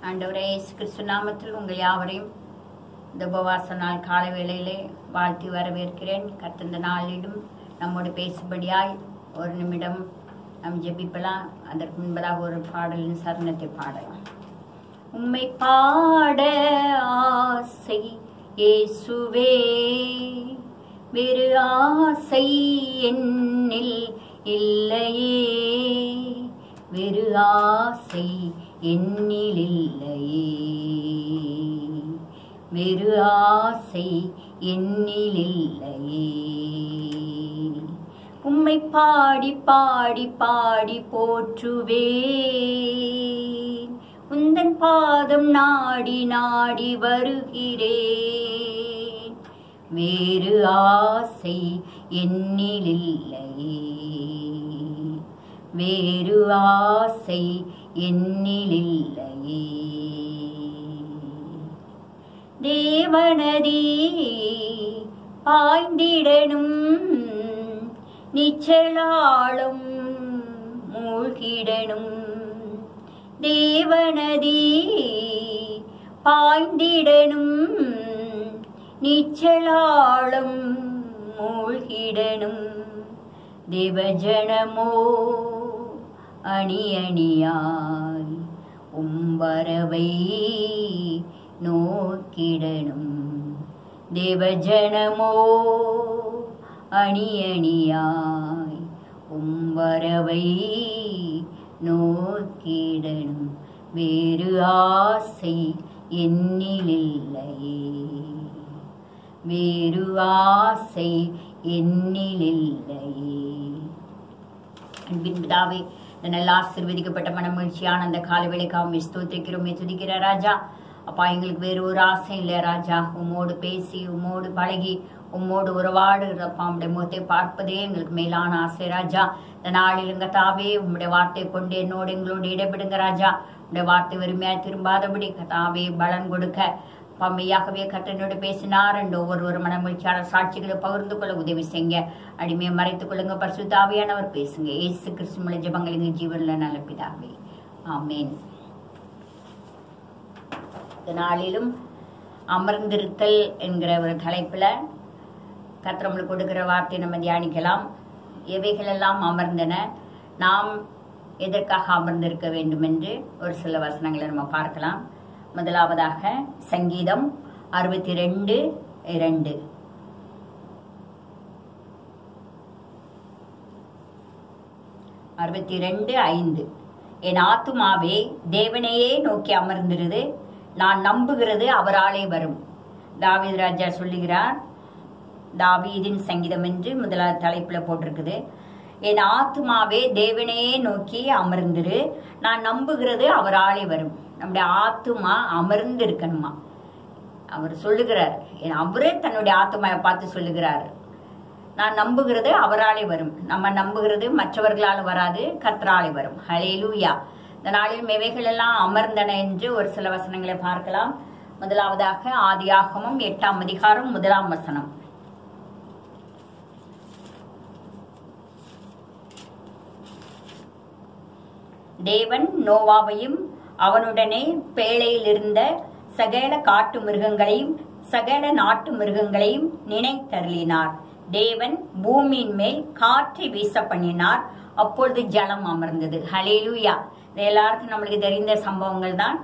ஆண்டவரே இயேசு கிறிஸ்து நாமத்தில் உங்கள் யாவரையும் இந்த உபவாச நாள் காலை வேளையிலே வாழ்த்தி வரவேற்கிறேன் கத்தந்த நாளிலும் நம்மோடு பேசும்படியாய் ஒரு நிமிடம் நாம் ஜெபிக்கலாம் அதற்கு முன்பதாக ஒரு பாடலின் சரணத்தை பாடலாம் உம்மை பாட ஆசை இயேசுவே வேறு ஆசை என்னில் இல்லையே வேறு ஆசை என்னில் இல்லையே வேறு ஆசை என்னில் இல்லையே உம்மை பாடி பாடி பாடி போற்றுவேன் உந்தன் பாதம் நாடி நாடி வருகிறேன் வேறு ஆசை என்னில் இல்லையே வேறு ஆசை என்னில் இல்லையே தேவனதி பாய்ந்திடனும் நிச்சலாளும் மூழ்கிடனும் தேவனதி பாய்ந்திடனும் நிச்சலாளும் மூழ்கிடனும் தேவஜனமோ அணி அணியாய் உம்பரவை நோக்கிடனும் தேவஜனமோ அணி அணியாய் உம்பரவை நோக்கிடனும் வேறு ஆசை என்னிலில்லையே வேறு ஆசை என்னிலில்லையே அன்பின் பிதாவே இந்த நல்ல ஆசிர்வதிக்கப்பட்ட மனமகிழ்ச்சியான அந்த காலை வேலைக்காக ஸ்தோத்திரிக்கிறோமே துதிக்கிற ராஜா அப்பா எங்களுக்கு வேறு ஒரு ஆசை இல்லை ராஜா உம்மோடு பேசி உம்மோடு பழகி உம்மோடு உறவாடுகிறப்பா உம்முடைய முகத்தை பார்ப்பதே எங்களுக்கு மேலான ஆசை ராஜா இந்த நாளிலுங்க தாவே உம்முடைய வார்த்தை கொண்டு என்னோடு எங்களோடு இடைபெடுங்க ராஜா உம்முடைய வார்த்தை வெறுமையாய் திரும்பாதபடி கதாவே பலன் கொடுக்க பம்மையாகவே கட்டனோடு பேசினார் என்று ஒவ்வொரு மனமகிழ்ச்சியான சாட்சிகளை பகிர்ந்து கொள்ள உதவி செய்யுங்க அடிமையை மறைத்துக் கொள்ளுங்க பரிசுத்தாவியானவர் பேசுங்க ஏசு கிறிஸ்துமலை ஜபங்கள் எங்கள் ஜீவனில் நல்ல பிதாவே ஆமேன் இந்த நாளிலும் அமர்ந்திருத்தல் என்கிற ஒரு தலைப்பில் கத்திரமுக்கு கொடுக்கிற வார்த்தை நம்ம தியானிக்கலாம் எவைகளெல்லாம் அமர்ந்தன நாம் எதற்காக அமர்ந்திருக்க வேண்டும் என்று ஒரு சில வசனங்களை நம்ம பார்க்கலாம் முதலாவதாக சங்கீதம் அறுபத்தி ரெண்டு இரண்டு அறுபத்தி ரெண்டு ஐந்து என் ஆத்துமாவே தேவனையே நோக்கி அமர்ந்திருது நான் நம்புகிறது அவராலே வரும் தாவீது ராஜா சொல்லுகிறார் தாவீதின் சங்கீதம் என்று முதலாவது தலைப்புல போட்டிருக்குது என் ஆத்மாவே தேவனையே நோக்கி அமர்ந்திரு நான் நம்புகிறது அவராலே வரும் நம்முடைய ஆத்துமா அமர்ந்து இருக்கணுமா அவர் சொல்லுகிறார் அவரே தன்னுடைய ஆத்மாவை பார்த்து சொல்லுகிறார் நான் நம்புகிறது அவராலே வரும் நம்ம நம்புகிறது மற்றவர்களால் வராது கத்ராலே வரும் ஹலேலூயா இந்த நாளில் எவைகள் எல்லாம் அமர்ந்தன என்று ஒரு சில வசனங்களை பார்க்கலாம் முதலாவதாக ஆதியாகமும் எட்டாம் அதிகாரம் முதலாம் வசனம் தேவன் நோவாவையும் அவனுடனே பேழையில் இருந்த சகல காட்டு மிருகங்களையும் சகல நாட்டு மிருகங்களையும் நினைத்தருளினார் தேவன் பூமியின் மேல் காற்றை வீச பண்ணினார் அப்பொழுது ஜலம் அமர்ந்தது ஹலேலூயா இது எல்லாருக்கும் நம்மளுக்கு தெரிந்த சம்பவங்கள் தான்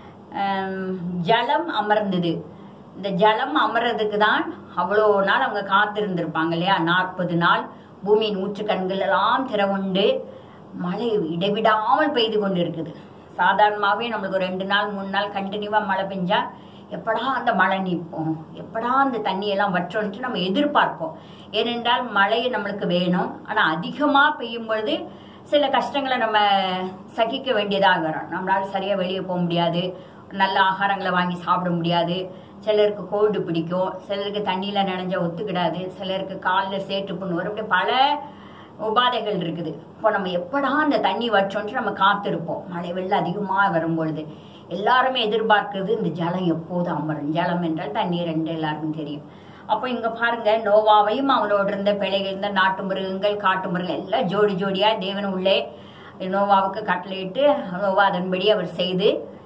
ஜலம் அமர்ந்தது இந்த ஜலம் அமர்றதுக்கு தான் அவ்வளோ நாள் அவங்க காத்திருந்திருப்பாங்க இல்லையா நாற்பது நாள் பூமியின் ஊற்று கண்கள் எல்லாம் திறவுண்டு மழை இடைவிடாமல் பெய்து கொண்டு இருக்குது சாதாரணமாகவே நம்மளுக்கு ஒரு ரெண்டு நாள் மூணு நாள் கண்டினியூவாக மழை பெஞ்சா எப்படா அந்த மழை நிற்போம் எப்படா அந்த தண்ணியெல்லாம் வற்றோன்ட்டு நம்ம எதிர்பார்ப்போம் ஏனென்றால் மழை நம்மளுக்கு வேணும் ஆனால் அதிகமாக பெய்யும் பொழுது சில கஷ்டங்களை நம்ம சகிக்க வேண்டியதாக வரும் நம்மளால சரியாக வெளியே போக முடியாது நல்ல ஆகாரங்களை வாங்கி சாப்பிட முடியாது சிலருக்கு கோல்டு பிடிக்கும் சிலருக்கு தண்ணியில் நனைஞ்சா ஒத்துக்கிடாது சிலருக்கு காலில் சேட்டு புண்ணு வரும் இப்படி பல உபாதைகள் இருக்குது இப்போ நம்ம எப்படா அந்த தண்ணி வற்றோன்ட்டு நம்ம காத்திருப்போம் மழை வெள்ளம் அதிகமாக வரும்பொழுது எல்லாருமே எதிர்பார்க்கிறது இந்த ஜலம் எப்போது அமரும் ஜலம் என்றால் தண்ணீர் என்று எல்லாருக்கும் தெரியும் அப்போ இங்க பாருங்க நோவாவையும் அவனோடு இருந்த பிழைகள் இருந்த நாட்டு மிருகங்கள் காட்டு மிருகங்கள் எல்லாம் ஜோடி ஜோடியா தேவன் உள்ளே நோவாவுக்கு கட்டளையிட்டு நோவா அதன்படி அவர் செய்து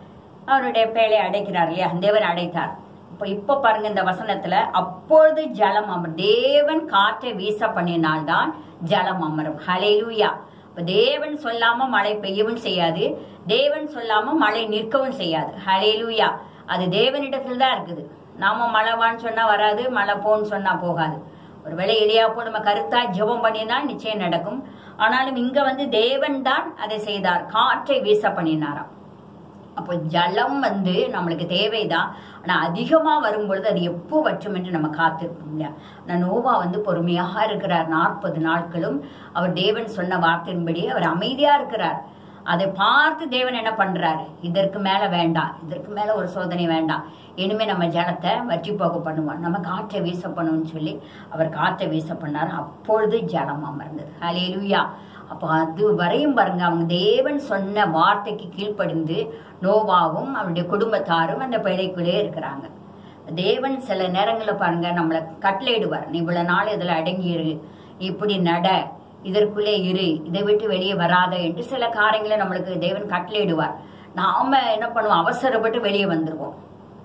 அவருடைய பேலை அடைக்கிறார் இல்லையா தேவன் அடைத்தார் இப்போ இப்போ பாருங்க இந்த வசனத்துல அப்பொழுது ஜலம் அமர் தேவன் காற்றை வீச பண்ணினால்தான் ஜலம் அமரும் ஹalleluya இப்ப தேவன் சொல்லாம மழை பெய்யவும் செய்யாது தேவன் சொல்லாம மழை நிற்கவும் செய்யாது ஹalleluya அது தேவனிடத்தில் தான் இருக்குது நாம மழைவான்னு சொன்னா வராது மழை போன்னு சொன்னா போகாது ஒருவேளை எளியாப்போ நம்ம கருத்தா ஜெபம் பண்ணினால் நிச்சயம் நடக்கும் ஆனாலும் இங்க வந்து தேவன் தான் அதை செய்தார் காற்றை வீச பண்ணினாராம் அப்போ ஜலம் வந்து நம்மளுக்கு தேவைதான் ஆனா அதிகமா வரும் பொழுது அது எப்போ வற்றும் என்று நம்ம காத்திருப்போம் இல்லையா ஆனா நோவா வந்து பொறுமையாக இருக்கிறார் நாற்பது நாட்களும் அவர் தேவன் சொன்ன வார்த்தையின்படி அவர் அமைதியா இருக்கிறார் அதை பார்த்து தேவன் என்ன பண்றாரு இதற்கு மேல வேண்டாம் இதற்கு மேல ஒரு சோதனை வேண்டாம் இனிமே நம்ம ஜலத்தை வற்றி போக பண்ணுவோம் நம்ம காற்றை வீச பண்ணுவோம்னு சொல்லி அவர் காற்றை வீச பண்ணார் அப்பொழுது ஜலம் அமர்ந்தது ஹalleluya அப்போ அது வரையும் பாருங்க அவங்க தேவன் சொன்ன வார்த்தைக்கு கீழ்ப்படிந்து நோவாவும் அவருடைய குடும்பத்தாரும் அந்த பிழைக்குள்ளே இருக்கிறாங்க தேவன் சில நேரங்களில் பாருங்க நம்மளை கட்டளையிடுவார் நீ இவ்வளவு நாள் இதுல அடங்கி இரு இப்படி நட இதற்குள்ளே இரு இதை விட்டு வெளியே வராத என்று சில காரியங்களை நம்மளுக்கு தேவன் கட்டளையிடுவார் நாம என்ன பண்ணுவோம் அவசரப்பட்டு வெளியே வந்துருவோம்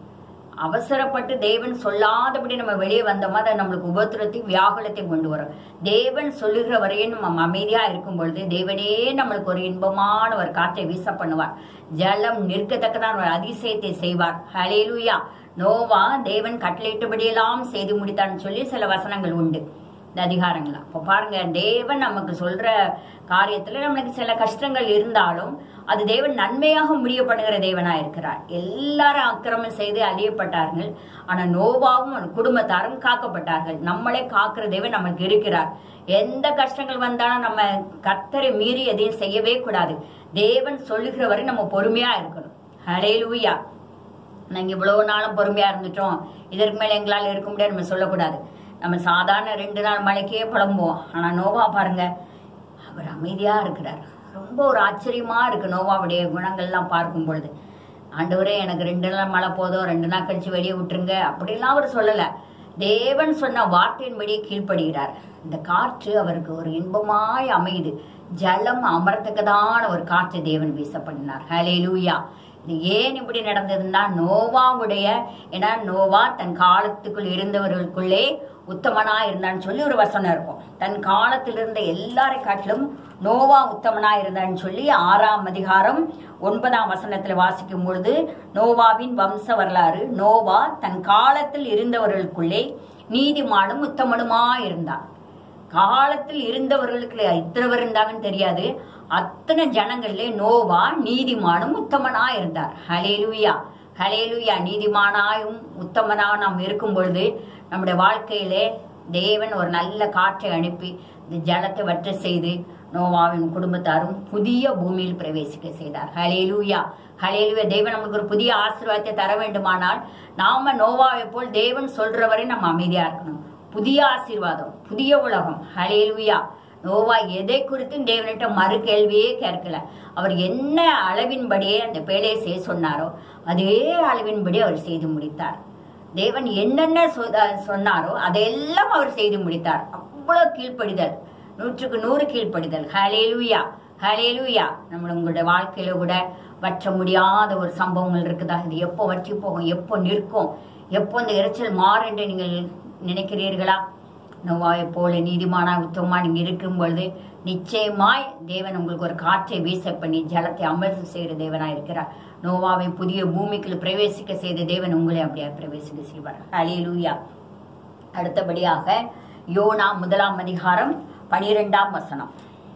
அவசரப்பட்டு தேவன் சொல்லாதபடி நம்ம வெளியே வந்தோமா அதை நம்மளுக்கு உபத்திரத்தையும் வியாகுலத்தையும் கொண்டு வரும் தேவன் சொல்லுகிற வரையும் நம்ம அமைதியா இருக்கும் பொழுது தேவனே நம்மளுக்கு ஒரு இன்பமான ஒரு காற்றை வீச பண்ணுவார் ஜலம் நிற்கத்தக்கதான் ஒரு அதிசயத்தை செய்வார் ஹலேலுயா நோவா தேவன் கட்டளையிட்டபடியெல்லாம் செய்து முடித்தான்னு சொல்லி சில வசனங்கள் உண்டு இந்த அதிகாரங்களா இப்போ பாருங்க தேவன் நமக்கு சொல்ற காரியத்துல நம்மளுக்கு சில கஷ்டங்கள் இருந்தாலும் அது தேவன் நன்மையாக முடிய பண்ணுகிற தேவனா இருக்கிறார் எல்லாரும் அக்கிரமம் செய்து அழியப்பட்டார்கள் ஆனா நோவாவும் அவன் குடும்பத்தாரும் காக்கப்பட்டார்கள் நம்மளே காக்கிற தேவன் நமக்கு இருக்கிறார் எந்த கஷ்டங்கள் வந்தாலும் நம்ம கத்தரை மீறி எதையும் செய்யவே கூடாது தேவன் சொல்லுகிற வரை நம்ம பொறுமையா இருக்கணும் ஹலேலூயா நாங்க இவ்வளவு நாளும் பொறுமையா இருந்துட்டோம் இதற்கு மேல எங்களால இருக்க முடியாது நம்ம சொல்லக்கூடாது நம்ம சாதாரண ரெண்டு நாள் மழைக்கே புலம்புவோம் ஆனா நோவா பாருங்க அவர் அமைதியா இருக்கிறார் ரொம்ப ஒரு ஆச்சரியமா இருக்கு நோவாவுடைய குணங்கள்லாம் பார்க்கும் பொழுது ஆண்டவரே எனக்கு ரெண்டு நாள் மழை போதும் ரெண்டு நாள் கழிச்சு வெளியே விட்டுருங்க அப்படிலாம் அவர் சொல்லல தேவன் சொன்ன வார்த்தையின்படி கீழ்ப்படுகிறார் இந்த காற்று அவருக்கு ஒரு இன்பமாய் அமையுது ஜலம் அமரத்துக்குதான ஒரு காற்று தேவன் வீச பண்ணினார் ஹலேலூயா இது ஏன் இப்படி நடந்ததுன்னா நோவாவுடைய ஏன்னா நோவா தன் காலத்துக்குள் இருந்தவர்களுக்குள்ளே உத்தமனா இருந்தான்னு சொல்லி ஒரு வசனம் இருக்கும் தன் காலத்தில் இருந்த எல்லாரை காட்டிலும் நோவா உத்தமனா இருந்தான்னு சொல்லி ஆறாம் அதிகாரம் ஒன்பதாம் வசனத்துல வாசிக்கும் பொழுது நோவாவின் வம்ச வரலாறு நோவா தன் காலத்தில் இருந்தவர்களுக்குள்ளே நீதிமானும் உத்தமனுமா இருந்தான் காலத்தில் இருந்தவர்களுக்கு இத்தனை பேர் இருந்தாங்கன்னு தெரியாது அத்தனை ஜனங்கள்ல நோவா நீதிமானும் உத்தமனா இருந்தார் ஹலேலுயா ஹலேலுயா நீதிமானாயும் உத்தமனா நாம் இருக்கும் பொழுது நம்முடைய வாழ்க்கையிலே தேவன் ஒரு நல்ல காற்றை அனுப்பி இந்த ஜலத்தை வற்ற செய்து நோவாவின் குடும்பத்தாரும் புதிய பூமியில் பிரவேசிக்க செய்தார் ஹலேலூயா ஹலேலுயா தேவன் நமக்கு ஒரு புதிய ஆசீர்வாதத்தை தர வேண்டுமானால் நாம நோவாவை போல் தேவன் சொல்றவரை நம்ம அமைதியா இருக்கணும் புதிய ஆசீர்வாதம் புதிய உலகம் ஹலேலுயா நோவா எதை குறித்தும் தேவனிட்ட மறு கேள்வியே கேட்கல அவர் என்ன அளவின்படியே அந்த பேழையை செய்ய சொன்னாரோ அதே அளவின்படி அவர் செய்து முடித்தார் தேவன் என்னென்ன சொ- அஹ் சொன்னாரோ அதையெல்லாம் அவர் செய்து முடித்தார் அவ்வளவு கீழ்ப்படிதல் நூற்றுக்கு நூறு கீழ்ப்படிதல் ஹலேலுயா ஹலேலுயா நம்ம உங்களுடைய வாழ்க்கையில கூட வற்ற முடியாத ஒரு சம்பவங்கள் இருக்குதா இது எப்போ வற்றி போகும் எப்போ நிற்கும் எப்போ இந்த இரைச்சல் மாறும் என்று நீங்கள் நினைக்கிறீர்களா நோவாவை போல நீதிமானா உத்தமமா நீங்க இருக்கும் பொழுது நிச்சயமாய் தேவன் உங்களுக்கு ஒரு காற்றை வீச பண்ணி ஜலத்தை அமர்வு செய்கிற தேவனா இருக்கிறார் நோவாவை புதிய பூமிக்குள் பிரவேசிக்க செய்த தேவன் உங்களை அப்படியே பிரவேசிக்க செய்வார் ஹalleluya அடுத்தபடியாக யோனா முதலாம் அதிகாரம் பனிரெண்டாம் வசனம்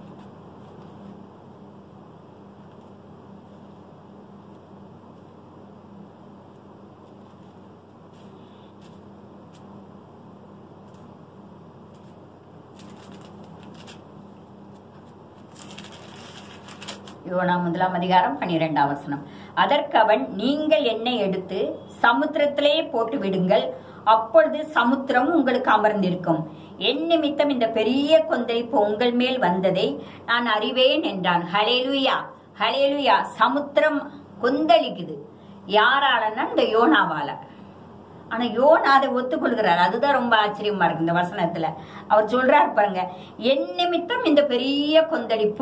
யோனா முதலாம் அதிகாரம் பன்னிரெண்டாம் வசனம் அதற்கு அவன் நீங்கள் என்னை எடுத்து சமுத்திரத்திலே போட்டு விடுங்கள் அப்பொழுது சமுத்திரம் உங்களுக்கு அமர்ந்திருக்கும் என் நிமித்தம் இந்த பெரிய கொந்தளிப்பு உங்கள் மேல் வந்ததை நான் அறிவேன் என்றான் ஹலேலுயா ஹலேலுயா சமுத்திரம் கொந்தளிக்குது யாராலன்னா இந்த யோனாவால ஆனா யோனா அதை ஒத்துக்கொள்கிறார் அதுதான் ரொம்ப ஆச்சரியமா இருக்கு இந்த வசனத்துல அவர் சொல்றார் பாருங்க என் நிமித்தம் இந்த பெரிய கொந்தளிப்பு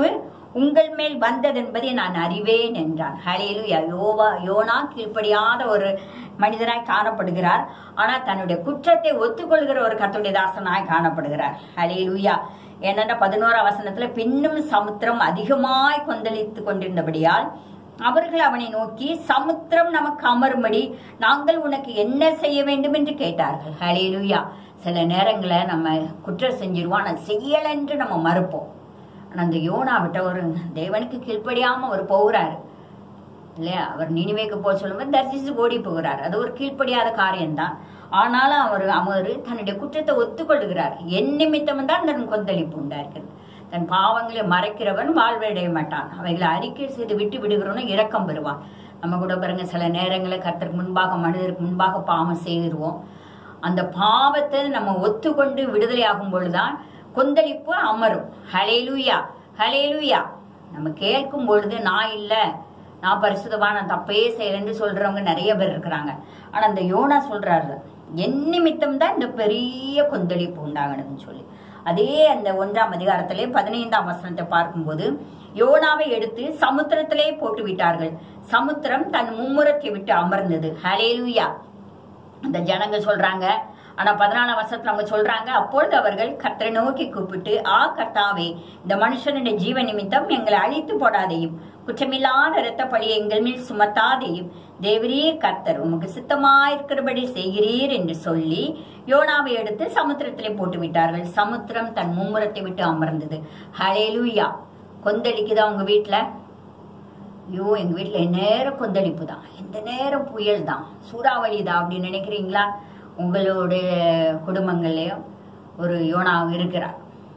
உங்கள் மேல் வந்ததென்பதை நான் அறிவேன் என்றான் ஹலேலுயா யோவா யோனா கீழ்ப்படியாத ஒரு மனிதராய் காணப்படுகிறார் ஆனால் தன்னுடைய குற்றத்தை ஒத்துக்கொள்கிற ஒரு கத்துடைய தாசனாய் காணப்படுகிறார் ஹலேலுயா என்னென்ன பதினோரா வசனத்துல பின்னும் சமுத்திரம் அதிகமாய் கொந்தளித்து கொண்டிருந்தபடியால் அவர்கள் அவனை நோக்கி சமுத்திரம் நமக்கு அமரும்படி நாங்கள் உனக்கு என்ன செய்ய வேண்டும் என்று கேட்டார்கள் ஹலேலுயா சில நேரங்களை நம்ம குற்றம் செஞ்சிருவோம் ஆனால் செய்யலை என்று நம்ம மறுப்போம் ஆனால் அந்த யோனா விட்ட ஒரு தேவனுக்கு கீழ்ப்படியாம அவர் போகிறாரு இல்லையா அவர் நினைவேக்கு போக சொல்லும்போது தரிசித்து ஓடி போகிறார் அது ஒரு கீழ்ப்படியாத காரியம்தான் ஆனாலும் அவர் அவர் தன்னுடைய குற்றத்தை ஒத்துக்கொள்கிறார் என் நிமித்தம் தான் தன் கொந்தளிப்பு உண்டாயிருக்கிறது தன் பாவங்களை மறைக்கிறவன் வாழ்வடைய மாட்டான் அவைகளை அறிக்கை செய்து விட்டு விடுகிறவனும் இரக்கம் பெறுவான் நம்ம கூட பாருங்க சில நேரங்களில் கர்த்தருக்கு முன்பாக மனிதருக்கு முன்பாக பாவம் செய்திருவோம் அந்த பாவத்தை நம்ம ஒத்துக்கொண்டு விடுதலை ஆகும் பொழுதுதான் கொந்தளிப்பு அமரும் ஹலேலூயா ஹலேலூயா நம்ம கேட்கும் பொழுது நான் இல்லை நான் பரிசுத்தவா நான் தப்பே செய்யறேன்னு சொல்றவங்க நிறைய பேர் இருக்கிறாங்க ஆனா அந்த யோனா சொல்றாரு என் நிமித்தம் தான் இந்த பெரிய கொந்தளிப்பு உண்டாகணும்னு சொல்லி அதே அந்த ஒன்றாம் அதிகாரத்திலே பதினைந்தாம் வசனத்தை பார்க்கும்போது யோனாவை எடுத்து சமுத்திரத்திலே போட்டு விட்டார்கள் சமுத்திரம் தன் மும்முரத்தை விட்டு அமர்ந்தது ஹலேலுயா அந்த ஜனங்க சொல்றாங்க ஆனா பதினாலாம் வருஷத்துல அவங்க சொல்றாங்க அப்பொழுது அவர்கள் கர்த்தரை நோக்கி கூப்பிட்டு ஆ கர்த்தாவே இந்த மனுஷனுடைய ஜீவ நிமித்தம் எங்களை அழித்து போடாதையும் குற்றமில்லாத இரத்த பழியை எங்கள் மேல் சுமத்தாதையும் தேவரீர் கர்த்தர் உமக்கு சித்தமாயிருக்கிறபடி செய்கிறீர் என்று சொல்லி யோனாவை எடுத்து சமுத்திரத்திலே போட்டு விட்டார்கள் சமுத்திரம் தன் மும்முரத்தை விட்டு அமர்ந்தது ஹலேலூயா கொந்தளிக்குதா உங்க வீட்டுல ஐயோ எங்க வீட்டுல நேரம் கொந்தளிப்பு தான் எந்த நேரம் புயல் தான் சூறாவளி தான் அப்படின்னு நினைக்கிறீங்களா உங்களுடைய குடும்பங்கள்லயும் ஒரு யோனா இருக்கிறார்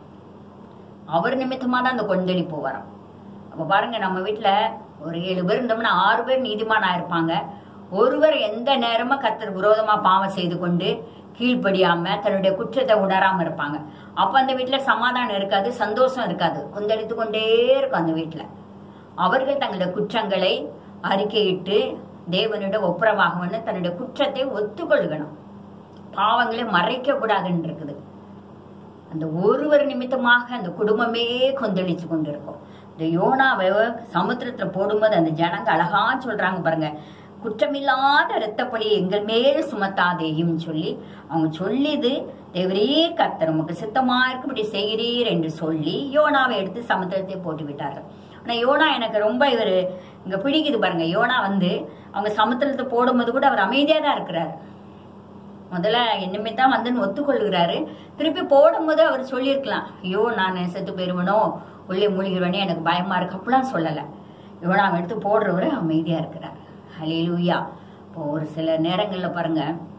அவர் நிமித்தமா தான் அந்த கொந்தளிப்பு வரும் அப்ப பாருங்க நம்ம வீட்டுல ஒரு ஏழு பேர் இருந்தோம்னா ஆறு பேர் நீதிமானா இருப்பாங்க ஒருவர் எந்த நேரமும் கத்தர் விரோதமா பாவம் செய்து கொண்டு கீழ்ப்படியாம தன்னுடைய குற்றத்தை உணராம இருப்பாங்க அப்ப அந்த வீட்டுல சமாதானம் இருக்காது சந்தோஷம் இருக்காது கொந்தளித்து கொண்டே இருக்கும் அந்த வீட்டுல அவர்கள் தங்களுடைய குற்றங்களை அறிக்கையிட்டு தேவனிடம் ஒப்புரவாகணும்னு தன்னுடைய குற்றத்தை ஒத்துக்கொள்கணும் பாவங்களை மறைக்க கூடாதுன்னு இருக்குது அந்த ஒருவர் நிமித்தமாக அந்த குடும்பமே கொந்தளிச்சு கொண்டிருக்கும் இந்த யோனாவை சமுத்திரத்துல போடும்போது அந்த ஜனங்க அழகா சொல்றாங்க பாருங்க குற்றமில்லாத இரத்தப்பழி எங்கள் மேல் சுமத்தாதேயும் சொல்லி அவங்க சொல்லிது தேவரே கர்த்தர் உமக்கு சித்தமா இருக்கும்படி செய்கிறீர் என்று சொல்லி யோனாவை எடுத்து சமுத்திரத்தை போட்டு விட்டார்கள் ஆனா யோனா எனக்கு ரொம்ப இவர் இங்க பிடிக்குது பாருங்க யோனா வந்து அவங்க சமுத்திரத்தை போடும்போது கூட அவர் அமைதியா தான் இருக்கிறாரு முதல்ல என்னமே தான் வந்து ஒத்துக்கொள்கிறாரு திருப்பி போடும்போது அவர் சொல்லியிருக்கலாம் ஐயோ நான் செத்து போயிருவனோ உள்ளே மூழ்கிடுவனே எனக்கு பயமா இருக்கு அப்படிலாம் சொல்லலை இவனை அவன் எடுத்து போடுறவரு அமைதியா இருக்கிறார் ஹலிலூயா இப்போ ஒரு சில நேரங்கள்ல பாருங்க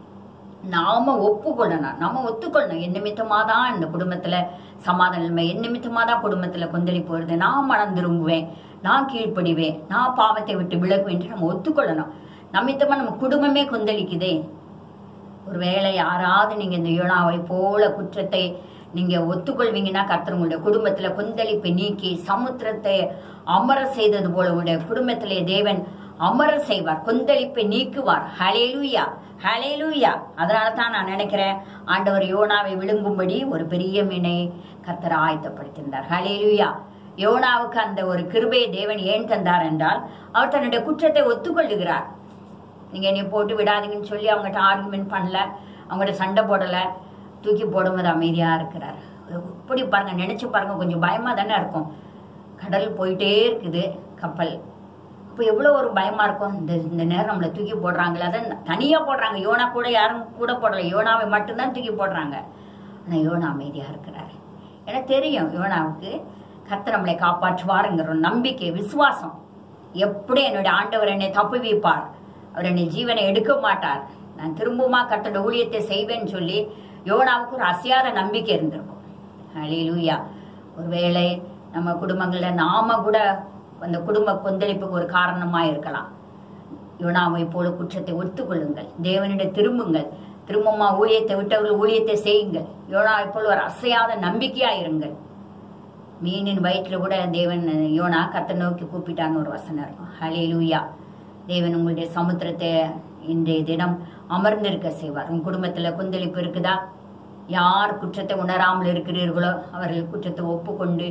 நாம ஒப்புக்கொள்ளணும் நாம ஒத்துக்கொள்ளணும் என் நிமித்தமா தான் இந்த குடும்பத்துல சமாதானம் இல்லை என் நிமித்தமா தான் குடும்பத்துல கொந்தளிப்பு வருது நான் மனம் திரும்புவேன் நான் கீழ்ப்படிவேன் நான் பாவத்தை விட்டு விலகுவேன் என்று நம்ம ஒத்துக்கொள்ளணும் நம்மித்தமா நம்ம குடும்பமே கொந்தளிக்குதே ஒருவேளை யாராவது நீங்க இந்த யோனாவை போல குற்றத்தை நீங்க ஒத்துக்கொள்வீங்கன்னா கர்த்தர் உங்களுடைய குடும்பத்துல கொந்தளிப்பை நீக்கி சமுத்திரத்தை அமர செய்தது போல உங்களுடைய குடும்பத்திலே தேவன் அமர செய்வார் கொந்தளிப்பை நீக்குவார் ஹலேலூயா ஹலேலூயா அதனால தான் நான் நினைக்கிறேன் ஆண்டவர் யோனாவை விழுங்கும்படி ஒரு பெரிய மீனை கர்த்தர் ஆயத்தப்படுத்தியிருந்தார் ஹலேலூயா யோனாவுக்கு அந்த ஒரு கிருபையை தேவன் ஏன் தந்தார் என்றால் அவர் தன்னுடைய குற்றத்தை ஒத்துக்கொள்ளுகிறார் நீங்க என்னை போட்டு விடாதீங்கன்னு சொல்லி அவங்ககிட்ட ஆர்குமெண்ட் பண்ணல அவங்ககிட்ட சண்டை போடல தூக்கி போடும்போது அமைதியா இருக்கிறார் இப்படி பாருங்க நினைச்சு பாருங்க கொஞ்சம் பயமா தானே இருக்கும் கடல் போயிட்டே இருக்குது கப்பல் அப்போ எவ்வளோ ஒரு பயமா இருக்கும் இந்த இந்த நேரம் நம்மளை தூக்கி போடுறாங்களே அதான் தனியா போடுறாங்க யோனா கூட யாரும் கூட போடல யோனாவை மட்டும்தான் தூக்கி போடுறாங்க ஆனா யோனா அமைதியா இருக்கிறாரு எனக்கு தெரியும் யோனாவுக்கு கர்த்தர் நம்மளை காப்பாற்றுவாருங்கிற ஒரு நம்பிக்கை விசுவாசம் எப்படி என்னுடைய ஆண்டவர் என்னை தப்பு வைப்பார் அவர் என்னை ஜீவனை எடுக்க மாட்டார் நான் திரும்பவுமா கர்த்தரோட ஊழியத்தை செய்வேன்னு சொல்லி யோனாவுக்கு ஒரு அசையாத நம்பிக்கை இருந்திருக்கும் அழிலூயா ஒருவேளை நம்ம குடும்பங்கள்ல நாம கூட அந்த குடும்ப கொந்தளிப்புக்கு ஒரு காரணமா இருக்கலாம் யோனாவை போல குற்றத்தை ஒத்துக்கொள்ளுங்கள் தேவனிட திரும்புங்கள் திரும்பமா ஊழியத்தை விட்டவர்கள் ஊழியத்தை செய்யுங்கள் யோனாவை போல ஒரு அசையாத நம்பிக்கையா இருங்கள் மீனின் வயிற்றுல கூட தேவன் யோனா கத்தை நோக்கி கூப்பிட்டான்னு ஒரு வசனம் இருக்கும் ஹலேலூயா தேவன் உங்களுடைய சமுத்திரத்தை இன்றைய தினம் அமர்ந்திருக்க செய்வார் உங்க குடும்பத்துல கொந்தளிப்பு இருக்குதா யார் குற்றத்தை உணராமல் இருக்கிறீர்களோ அவர்கள் குற்றத்தை ஒப்புக்கொண்டு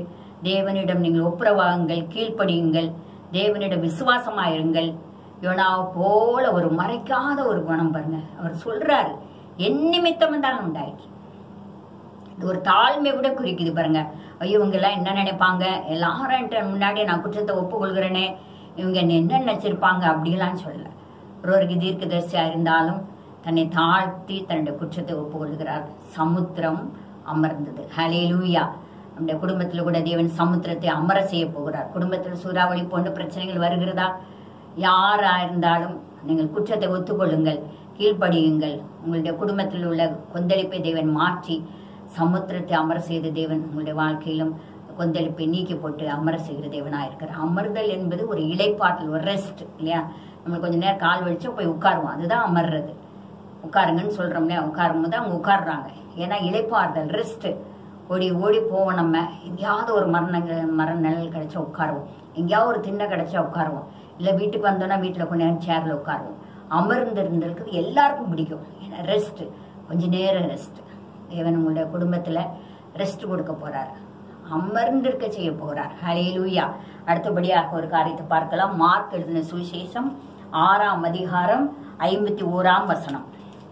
தேவனிடம் நீங்கள் ஒப்புரவாகுங்கள் கீழ்ப்படியுங்கள் தேவனிடம் விசுவாசமாயிருங்கள் யோனாவை போல ஒரு மறைக்காத ஒரு குணம் பாருங்க அவர் சொல்றாரு என் நிமித்தம் தான் உண்டாயிற்று இது ஒரு தாழ்மை கூட குறிக்குது பாருங்க ஐயோ இவங்க எல்லாம் என்ன நினைப்பாங்க எல்லாரும் என்கிட்ட முன்னாடி நான் குற்றத்தை ஒப்புக்கொள்கிறேனே இவங்க என்னை என்ன நினைச்சிருப்பாங்க அப்படிலாம் சொல்லல ஒருவருக்கு தீர்க்கதரிசியா இருந்தாலும் தன்னை தாழ்த்தி தன்னுடைய குற்றத்தை ஒப்புக்கொள்கிறார் சமுத்திரம் அமர்ந்தது ஹலேலூயா நம்முடைய குடும்பத்தில் கூட தேவன் சமுத்திரத்தை அமர செய்ய போகிறார் குடும்பத்தில் சூறாவளி போன்ற பிரச்சனைகள் வருகிறதா யாரா இருந்தாலும் நீங்கள் குற்றத்தை ஒத்துக்கொள்ளுங்கள் கீழ்ப்படியுங்கள் உங்களுடைய குடும்பத்தில் உள்ள கொந்தளிப்பை தேவன் மாற்றி சமுத்திரத்தை அமர செய்த தேவன் உங்களுடைய வாழ்க்கையிலும் கொந்தளிப்பை நீக்கி போட்டு அமர செய்கிற தேவனாக இருக்கிறார் அமர்தல் என்பது ஒரு இலைப்பாட்டல் ஒரு ரெஸ்ட் இல்லையா நம்மளுக்கு கொஞ்ச நேரம் கால் வலிச்சா போய் உட்காருவோம் அதுதான் அமர்றது உட்காருங்கன்னு சொல்றோம் இல்லையா உட்காரும் போது அவங்க உட்காடுறாங்க ஏன்னா இலைப்பாறுதல் ரெஸ்ட் ஓடி ஓடி போவோம் நம்ம எங்கேயாவது ஒரு மரணங்கள் மர நிழல் கிடைச்சா உட்காருவோம் எங்கேயாவது ஒரு திண்ணை கிடைச்சா உட்காருவோம் இல்லை வீட்டுக்கு வந்தோன்னா வீட்டில் கொஞ்ச நேரம் சேர்ல உட்காருவோம் அமர்ந்து இருந்திருக்கிறது எல்லாருக்கும் பிடிக்கும் ஏன்னா ரெஸ்ட் கொஞ்ச நேரம் ரெஸ்ட் தேவன் உங்களுடைய குடும்பத்துல ரெஸ்ட் கொடுக்க போறார் அமர்ந்திருக்க செய்ய போகிறார் ஹலேலூயா அடுத்தபடியாக ஒரு காரியத்தை பார்க்கலாம் மார்க் எழுதின சுவிசேஷம் ஆறாம் அதிகாரம் ஐம்பத்தி ஓராம் வசனம்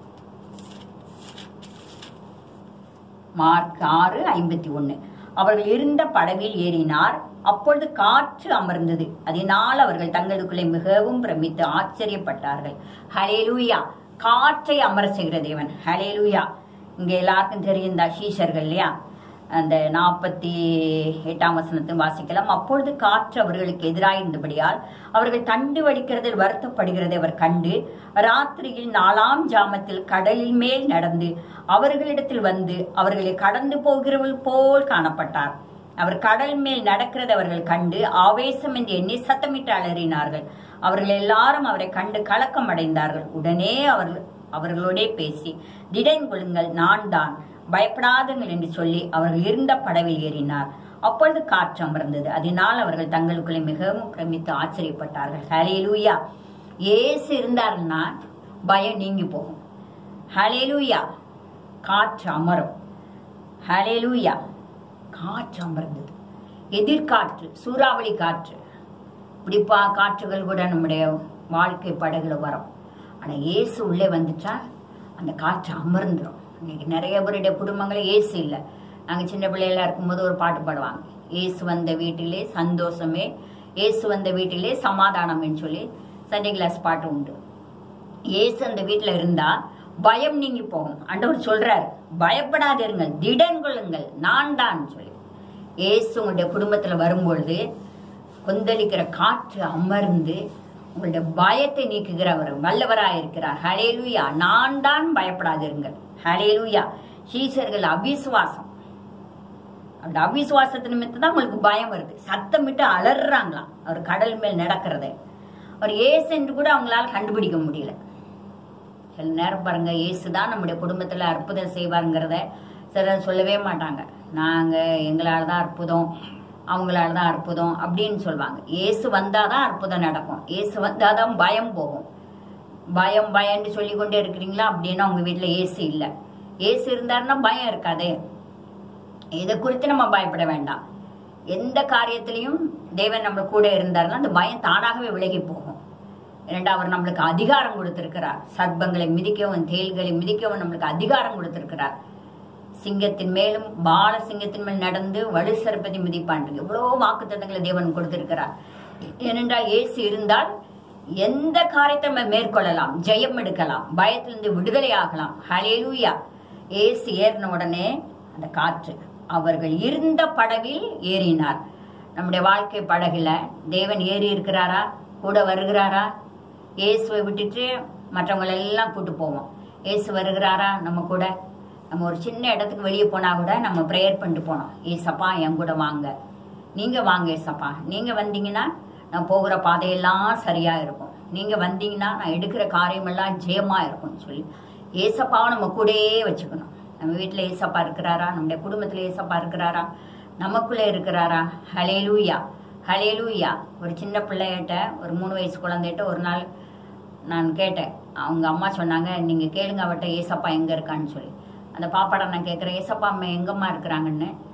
மார்க் ஆறு ஐம்பத்தி ஒன்னு அவர்கள் இருந்த படவில் ஏறினார் அப்பொழுது காற்று அமர்ந்தது அதனால் அவர்கள் தங்களுக்குள்ளே மிகவும் பிரமித்து ஆச்சரியப்பட்டார்கள் ஹலேலூயா காற்றை அமர செய்கிற தேவன் ஹலேலூயா இங்க எல்லாருக்கும் தெரியும் இந்த சீஷர்கள் இல்லையா அந்த நாற்பத்தி எட்டாம் வசனத்தை வாசிக்கலாம் அப்பொழுது காற்று அவர்களுக்கு எதிராயிருந்தபடியால் அவர்கள் தண்டு வடிக்கிறதில் வருத்தப்படுகிறதை அவர் கண்டு ராத்திரியில் நாலாம் ஜாமத்தில் கடலில் மேல் நடந்து அவர்களிடத்தில் வந்து அவர்களை கடந்து போகிறவள் போல் காணப்பட்டார் அவர் கடல் மேல் நடக்கிறது அவர்கள் கண்டு ஆவேசம் என்று எண்ணி சத்தமிட்டு அலறினார்கள் அவர்கள் எல்லாரும் அவரை கண்டு கலக்கம் அடைந்தார்கள் உடனே அவர்கள் அவர்களோடே பேசி திடன் கொள்ளுங்கள் நான் தான் பயப்படாதுங்கள் என்று சொல்லி அவர்கள் இருந்த படவில் ஏறினார் அப்பொழுது காற்று அமர்ந்தது அதனால் அவர்கள் தங்களுக்குள்ளே மிகவும் பிரமித்து ஆச்சரியப்பட்டார்கள் ஹலேலூயா ஏசு இருந்தாருன்னா பயம் நீங்கி போகும் ஹலேலூயா காற்று அமரும் ஹலேலூயா காற்று அமர்ந்தது எதிர்காற்று சூறாவளி காற்று இப்படிப்பா காற்றுகள் கூட நம்முடைய வாழ்க்கை படகுல வரும் ஆனா இயேசு உள்ளே வந்துட்டா அந்த காற்று அமர்ந்துடும் இன்னைக்கு நிறைய பேருடைய குடும்பங்களே ஏசு இல்லை நாங்க சின்ன பிள்ளைகளா இருக்கும்போது ஒரு பாட்டு பாடுவாங்க இயேசு வந்த வீட்டிலே சந்தோஷமே இயேசு வந்த வீட்டிலே சமாதானம்னு சொல்லி சண்டே கிளாஸ் பாட்டு உண்டு இயேசு அந்த வீட்டில் இருந்தா பயம் நீங்கி போகும் ஆண்டவர் சொல்றாரு பயப்படாதிருங்கள் திடன் கொள்ளுங்கள் நான் தான் சொல்லி இயேசு உங்களுடைய குடும்பத்துல வரும்பொழுது கொந்தளிக்கிற காற்று அமர்ந்து உங்களுடைய பயத்தை நீக்குகிறவர் வல்லவராய் இருக்கிறார் ஹலேலுயா நான் தான் பயப்படாதிருங்கள் ஹலேலுயா சீசர்கள் அவிசுவாசம் அந்த அவிசுவாசத்து நிமித்தம் தான் உங்களுக்கு பயம் வருது சத்தமிட்டு அலறாங்களாம் அவர் கடல் மேல் நடக்கிறத அவர் ஏசு என்று கூட அவங்களால கண்டுபிடிக்க முடியல சில நேரம் பாருங்க இயேசு தான் நம்முடைய குடும்பத்துல அற்புதம் செய்வாருங்கிறத சிலர் சொல்லவே மாட்டாங்க நாங்க எங்களால தான் அற்புதம் அவங்களால தான் அற்புதம் அப்படின்னு சொல்லுவாங்க இயேசு வந்தாதான் அற்புதம் நடக்கும் இயேசு வந்தாதான் பயம் போகும் பயம் பயம்னு சொல்லி கொண்டே இருக்கிறீங்களா அப்படின்னா உங்க வீட்டுல ஏசு இல்லை ஏசு இருந்தாருன்னா பயம் இருக்காதே இதை குறித்து நம்ம பயப்பட வேண்டாம் எந்த காரியத்திலையும் தேவன் நம்ம கூட இருந்தாருன்னா அந்த பயம் தானாகவே விலகி போகும் இரண்டா அவர் நம்மளுக்கு அதிகாரம் கொடுத்திருக்கிறார் சர்ப்பங்களை மிதிக்கவும் தேள்களை மிதிக்கவும் நம்மளுக்கு அதிகாரம் கொடுத்திருக்கிறார் சிங்கத்தின் மேலும் பால சிங்கத்தின் மேல் நடந்து வலு சர்ப்பத்தை மிதிப்பான் எவ்வளோ வாக்குத்தத்தங்களை தேவன் கொடுத்திருக்கிறார் ஏனென்றால் இயேசு இருந்தால் எந்த காரியத்தை நம்ம மேற்கொள்ளலாம் ஜெயம் எடுக்கலாம் பயத்திலிருந்து விடுதலை ஆகலாம் ஹலேலூயா ஏசு ஏறின உடனே அந்த காற்று அவர்கள் இருந்த படவில் ஏறினார் நம்முடைய வாழ்க்கை படகுல தேவன் ஏறி இருக்கிறாரா கூட வருகிறாரா இயேசுவை விட்டுட்டு மற்றவங்களை எல்லாம் கூட்டு போவோம் இயேசு வருகிறாரா நம்ம கூட நம்ம ஒரு சின்ன இடத்துக்கு வெளியே போனா கூட நம்ம ப்ரேயர் பண்ணிட்டு போனோம் ஏசப்பா என் கூட வாங்க நீங்க வாங்க ஏசப்பா நீங்க வந்தீங்கன்னா நான் போகிற பாதையெல்லாம் சரியா இருக்கும் நீங்க வந்தீங்கன்னா நான் எடுக்கிற காரியமெல்லாம் ஜெயமா இருக்கும்னு சொல்லி ஏசப்பாவை நம்ம கூடயே வச்சுக்கணும் நம்ம வீட்டுல ஏசப்பா இருக்கிறாரா நம்முடைய குடும்பத்துல ஏசப்பா இருக்கிறாரா நமக்குள்ள இருக்கிறாரா ஹலேலூயா ஹலேலூயா ஒரு சின்ன பிள்ளைகிட்ட ஒரு மூணு வயசு குழந்தைகிட்ட ஒரு நாள் நான் கேட்டேன் அவங்க அம்மா சொன்னாங்க நீங்க கேளுங்க அவட்ட ஏசப்பா எங்க இருக்கான்னு சொல்லி அந்த பாப்பாட நான் கேட்குறேன் ஏசப்பா அம்மா எங்கம்மா இருக்கிறாங்கன்னு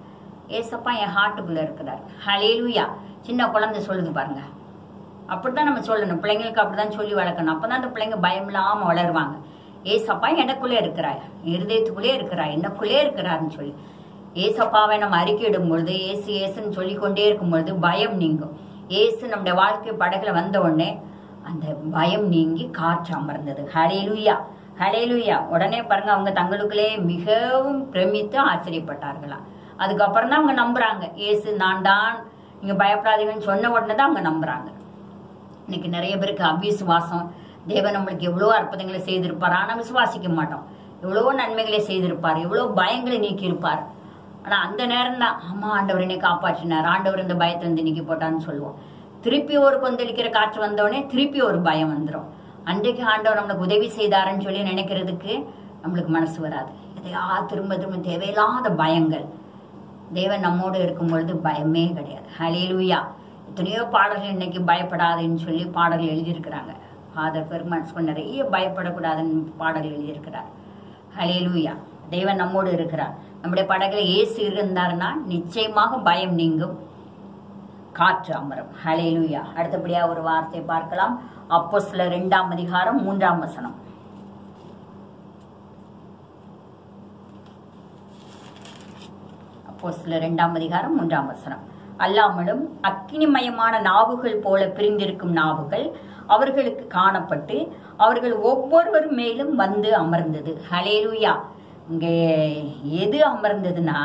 ஏசப்பா என் ஹார்ட்டுக்குள்ள இருக்கிறார் ஹலேலுயா சின்ன குழந்தை சொல்லுது பாருங்க அப்படித்தான் நம்ம சொல்லணும் பிள்ளைங்களுக்கு அப்படிதான் சொல்லி வளர்க்கணும் அப்பதான் அந்த பிள்ளைங்க பயம் இல்லாம வளருவாங்க ஏசப்பா எனக்குள்ளே இருக்கிறார் இருதயத்துக்குள்ளே இருக்கிறார் எனக்குள்ளே இருக்கிறாருன்னு சொல்லி ஏசப்பாவை நம்ம அறிக்கையிடும் பொழுது ஏசு ஏசுன்னு சொல்லி கொண்டே இருக்கும் பொழுது பயம் நீங்கும் ஏசு நம்முடைய வாழ்க்கை படகுல வந்த உடனே அந்த பயம் நீங்கி காற்று அமர்ந்தது ஹலேலுயா ஹலேலுயா உடனே பாருங்க அவங்க தங்களுக்குள்ளே மிகவும் பிரமித்து ஆச்சரியப்பட்டார்களாம் அதுக்கப்புறம் தான் அவங்க நம்புறாங்க ஏசு நான் தான் நீங்க பயப்படாதீங்கன்னு சொன்ன உடனே தான் அவங்க நம்புறாங்க இன்னைக்கு நிறைய பேருக்கு அவிசுவாசம் தேவன் நம்மளுக்கு எவ்வளோ அற்புதங்களை செய்திருப்பார் ஆனால் விசுவாசிக்க மாட்டோம் எவ்வளோ நன்மைகளை செய்திருப்பார் எவ்வளோ பயங்களை நீக்கியிருப்பார் ஆனால் அந்த நேரம் தான் அம்மா ஆண்டவர் என்னை காப்பாற்றினார் ஆண்டவர் இந்த பயத்தை வந்து நீக்கி போட்டான்னு சொல்லுவோம் திருப்பி ஒரு கொந்தளிக்கிற காற்று வந்தோடனே திருப்பி ஒரு பயம் வந்துடும் அன்றைக்கு ஆண்டவர் நம்மளுக்கு உதவி செய்தாருன்னு சொல்லி நினைக்கிறதுக்கு நம்மளுக்கு மனசு வராது எதையா திரும்ப திரும்ப தேவையில்லாத பயங்கள் தேவன் நம்மோடு இருக்கும் பொழுது பயமே கிடையாது ஹலேலூயா எத்தனையோ பாடல்கள் இன்னைக்கு பயப்படாதுன்னு சொல்லி பாடல்கள் எழுதியிருக்கிறாங்க ஃபாதர் பெருமான் நிறைய பயப்படக்கூடாதுன்னு பாடல்கள் எழுதியிருக்கிறார் ஹலேலூயா தேவன் நம்மோடு இருக்கிறார் நம்முடைய படகுல ஏசு இருந்தாருன்னா நிச்சயமாக பயம் நீங்கும் காற்று அமரும் ஹலேலூயா அடுத்தபடியா ஒரு வார்த்தை பார்க்கலாம் அப்போ சில ரெண்டாம் அதிகாரம் மூன்றாம் வசனம் அப்போ சில ரெண்டாம் அதிகாரம் மூன்றாம் வசனம் அல்லாமலும் அக்கினிமயமான நாவுகள் போல பிரிந்திருக்கும் நாவுகள் அவர்களுக்கு காணப்பட்டு அவர்கள் ஒவ்வொருவர் மேலும் வந்து அமர்ந்தது ஹலேலூயா இங்கே எது அமர்ந்ததுன்னா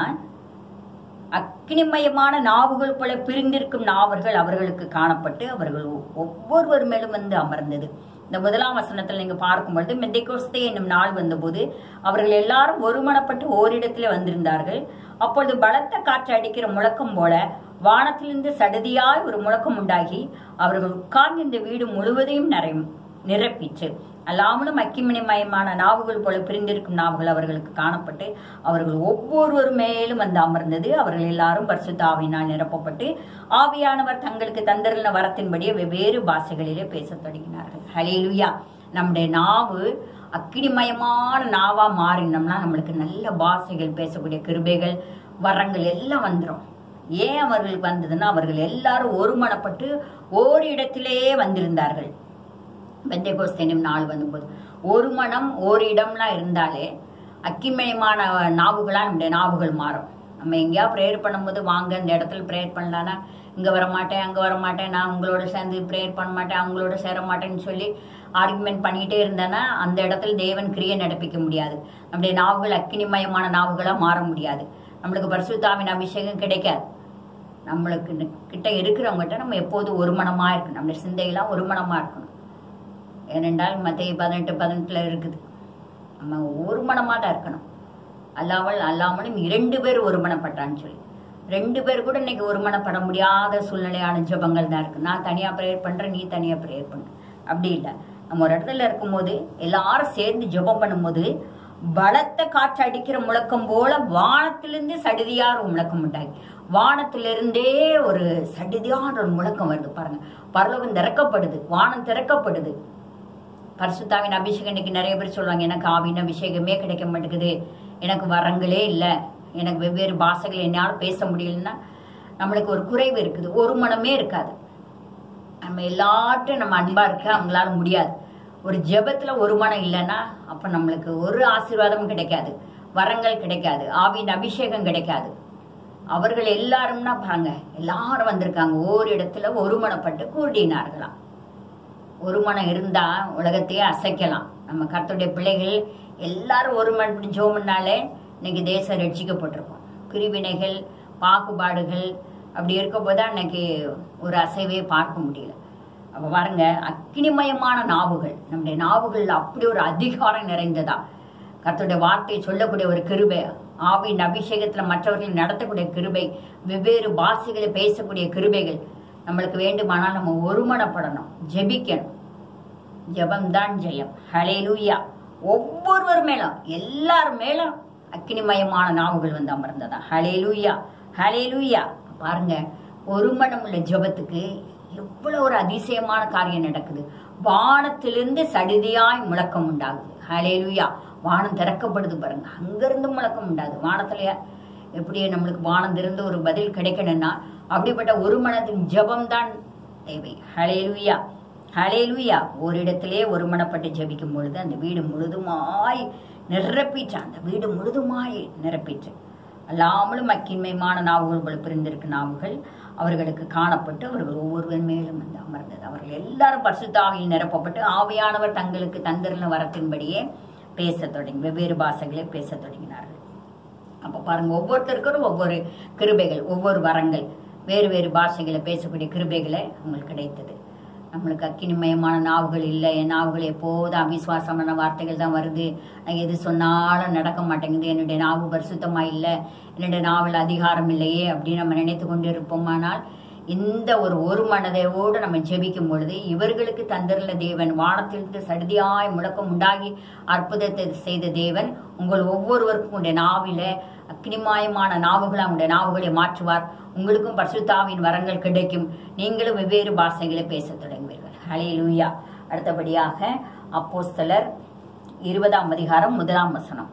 அக்னிமயமான நாவுகள் போல பிரிந்திருக்கும் நாவர்கள் அவர்களுக்கு காணப்பட்டு அவர்கள் ஒவ்வொருவர் மேலும் வந்து அமர்ந்தது இந்த முதலாம் வசனத்தில் நீங்க பார்க்கும் பொழுது மெந்தைகோஸ்தே என்னும் நாள் வந்தபோது அவர்கள் எல்லாரும் ஒருமனப்பட்டு ஓரிடத்திலே வந்திருந்தார்கள் அப்பொழுது பலத்த காற்று அடிக்கிற முழக்கம் போல வானத்திலிருந்து சடுதியாய் ஒரு முழக்கம் உண்டாகி அவர்கள் உட்கார்ந்து இந்த வீடு முழுவதையும் நிறை நிரப்பிச்சு அல்லாமலும் அக்கிமணிமயமான நாவுகள் போல பிரிந்திருக்கும் நாவுகள் அவர்களுக்கு காணப்பட்டு அவர்கள் ஒவ்வொருவர் மேலும் வந்து அமர்ந்தது அவர்கள் எல்லாரும் பரிசுத்தாவினால் நிரப்பப்பட்டு ஆவியானவர் தங்களுக்கு தந்திருந்த வரத்தின்படியே வெவ்வேறு பாஷைகளிலே பேசத் தொடங்கினார்கள் ஹலேலுயா நம்முடைய நாவு அக்கினிமயமான நாவா மாறினோம்னா நம்மளுக்கு நல்ல பாஷைகள் பேசக்கூடிய கிருபைகள் வரங்கள் எல்லாம் வந்துடும் ஏன் அவர்களுக்கு வந்ததுன்னா அவர்கள் எல்லாரும் ஒருமனப்பட்டு ஓரிடத்திலேயே வந்திருந்தார்கள் பெந்தேகோஸ்தேனும் நாள் வந்தபோது ஒரு மனம் ஒரு இடம்லாம் இருந்தாலே அக்கிமயமான நாவுகளா நம்முடைய நாவுகள் மாறும் நம்ம எங்கேயா ப்ரேயர் பண்ணும்போது வாங்க இந்த இடத்துல ப்ரேயர் பண்ணலான்னா இங்கே வர மாட்டேன் அங்கே வர மாட்டேன் நான் உங்களோட சேர்ந்து ப்ரேயர் பண்ண மாட்டேன் அவங்களோட சேர மாட்டேன்னு சொல்லி ஆர்குமெண்ட் பண்ணிக்கிட்டே இருந்தேன்னா அந்த இடத்துல தேவன் கிரியை நடப்பிக்க முடியாது நம்முடைய நாவுகள் அக்கினிமயமான நாவுகளாக மாற முடியாது நம்மளுக்கு பரிசுத்தாவின் அபிஷேகம் கிடைக்காது நம்மளுக்கு கிட்ட இருக்கிறவங்ககிட்ட நம்ம எப்போதும் ஒரு மனமா இருக்கணும் நம்முடைய சிந்தையெல்லாம் ஒரு மனமா இருக்கணும் ஏனென்றால் மத்திய பதினெட்டு பதினெட்டுல இருக்குது நம்ம ஒரு மனமாக தான் இருக்கணும் அல்லாமல் அல்லாமலும் இரண்டு பேர் ஒருமனப்பட்டான்னு சொல்லி ரெண்டு பேர் கூட இன்னைக்கு ஒருமனப்பட முடியாத சூழ்நிலையான ஜபங்கள் தான் இருக்கு நான் தனியா ப்ரேயர் பண்றேன் நீ தனியா ப்ரேயர் பண்ணு அப்படி இல்லை நம்ம ஒரு இடத்துல இருக்கும்போது எல்லாரும் சேர்ந்து ஜெபம் பண்ணும்போது பலத்த காற்று அடிக்கிற முழக்கம் போல வானத்திலிருந்து சடுதியார் ஒரு முழக்கம் உண்டாகி வானத்திலிருந்தே ஒரு சடுதியான ஒரு முழக்கம் வருது பாருங்க பரலோகம் திறக்கப்படுது வானம் திறக்கப்படுது பரிசுத்தாவின் அபிஷேகம் இன்னைக்கு நிறைய பேர் சொல்லுவாங்க எனக்கு ஆவின் அபிஷேகமே கிடைக்க மாட்டேங்குது எனக்கு வரங்களே இல்லை எனக்கு வெவ்வேறு பாஷைகள் என்னால் பேச முடியலன்னா நம்மளுக்கு ஒரு குறைவு இருக்குது ஒரு மனமே இருக்காது நம்ம எல்லார்ட்டும் நம்ம அன்பா இருக்க அவங்களால முடியாது ஒரு ஜெபத்துல ஒரு மனம் இல்லைன்னா அப்ப நம்மளுக்கு ஒரு ஆசீர்வாதமும் கிடைக்காது வரங்கள் கிடைக்காது ஆவியின் அபிஷேகம் கிடைக்காது அவர்கள் எல்லாரும்னா பாருங்க எல்லாரும் வந்திருக்காங்க ஓர் இடத்துல ஒருமனப்பட்டு கூடினார்களாம் ஒரு மனம் இருந்தா உலகத்தையே அசைக்கலாம் நம்ம கர்த்தருடைய பிள்ளைகள் எல்லாரும் ஒரு மனம் ஜோம்னாலே இன்னைக்கு தேசம் ரட்சிக்கப்பட்டிருக்கும் பிரிவினைகள் பாகுபாடுகள் அப்படி இருக்க போதான் இன்னைக்கு ஒரு அசைவே பார்க்க முடியல அப்ப பாருங்க அக்னிமயமான நாவுகள் நம்முடைய நாவுகள் அப்படி ஒரு அதிகாரம் நிறைந்ததா கர்த்தருடைய வார்த்தையை சொல்லக்கூடிய ஒரு கிருபை ஆவியின் அபிஷேகத்துல மற்றவர்களை நடத்தக்கூடிய கிருபை வெவ்வேறு பாஷைகளை பேசக்கூடிய கிருபைகள் நம்மளுக்கு வேண்டுமானால் நம்ம ஒருமனப்படணும் ஜெபிக்கணும் ஜெபம்தான் ஜெயம் ஹலேலூயா ஒவ்வொருவர் மேலும் எல்லார் மேலும் அக்னிமயமான நாவுகள் வந்து அமர்ந்ததா ஹலேலூயா ஹலேலூயா பாருங்க ஒரு மனம் உள்ள ஜெபத்துக்கு எவ்வளவு ஒரு அதிசயமான காரியம் நடக்குது வானத்திலிருந்து சடிதியாய் முழக்கம் உண்டாகுது ஹலேலூயா வானம் திறக்கப்படுது பாருங்க அங்கிருந்து முழக்கம் உண்டாகுது வானத்துல எப்படியே நம்மளுக்கு வானம் திறந்து ஒரு பதில் கிடைக்கணும்னா அப்படிப்பட்ட ஒரு மனதின் ஜெபம்தான் தேவை ஹலேலுயா ஹலேலுயா ஒரு இடத்திலே ஒரு மனப்பட்டு ஜெபிக்கும் பொழுது அந்த வீடு முழுதுமாய் நிரப்பிற்று அந்த வீடு முழுதுமாய் நிரப்பிற்று அல்லாமலும் அக்கின்மைமான நாவுகள் போல பிரிந்திருக்கு நாவுகள் அவர்களுக்கு காணப்பட்டு அவர்கள் ஒவ்வொருவர் மேலும் வந்து அமர்ந்தது அவர்கள் எல்லாரும் பரிசுத்தாவியில் நிரப்பப்பட்டு ஆவியானவர் தங்களுக்கு தந்திருந்த வரத்தின்படியே பேசத் தொடங்கி வெவ்வேறு பாஷைகளை பேசத் தொடங்கினார்கள் அப்ப பாருங்க ஒவ்வொருத்தருக்கும் ஒவ்வொரு கிருபைகள் ஒவ்வொரு வரங்கள் வேறு வேறு பாஷைகளை பேசக்கூடிய கிருபைகளை அவங்களுக்கு கிடைத்தது நம்மளுக்கு அக்கினிமயமான நாவுகள் இல்லை என் நாவுகள் எப்போதும் அவிசுவாசமான வார்த்தைகள் தான் வருது நான் எது சொன்னாலும் நடக்க மாட்டேங்குது என்னுடைய நாவு பரிசுத்தமா இல்லை என்னுடைய நாவல் அதிகாரம் இல்லையே அப்படின்னு நம்ம நினைத்து கொண்டு இருப்போமானால் இந்த ஒரு ஒரு மனதையோடு நம்ம ஜெபிக்கும் பொழுது இவர்களுக்கு தந்திருந்த தேவன் வானத்திலிருந்து சடுதியாய் முழக்கம் உண்டாகி அற்புதத்தை செய்த தேவன் உங்கள் ஒவ்வொருவருக்கும் உடைய நாவில அக்னிமாயமான நாவுகளை உங்களுடைய நாவுகளை மாற்றுவார் உங்களுக்கும் பரிசுத்தாவின் வரங்கள் கிடைக்கும் நீங்களும் வெவ்வேறு பாஷைகளை பேசத் தொடங்குவீர்கள் ஹalleluya அடுத்தபடியாக அப்போஸ்தலர் இருபதாம் அதிகாரம் முதலாம் வசனம்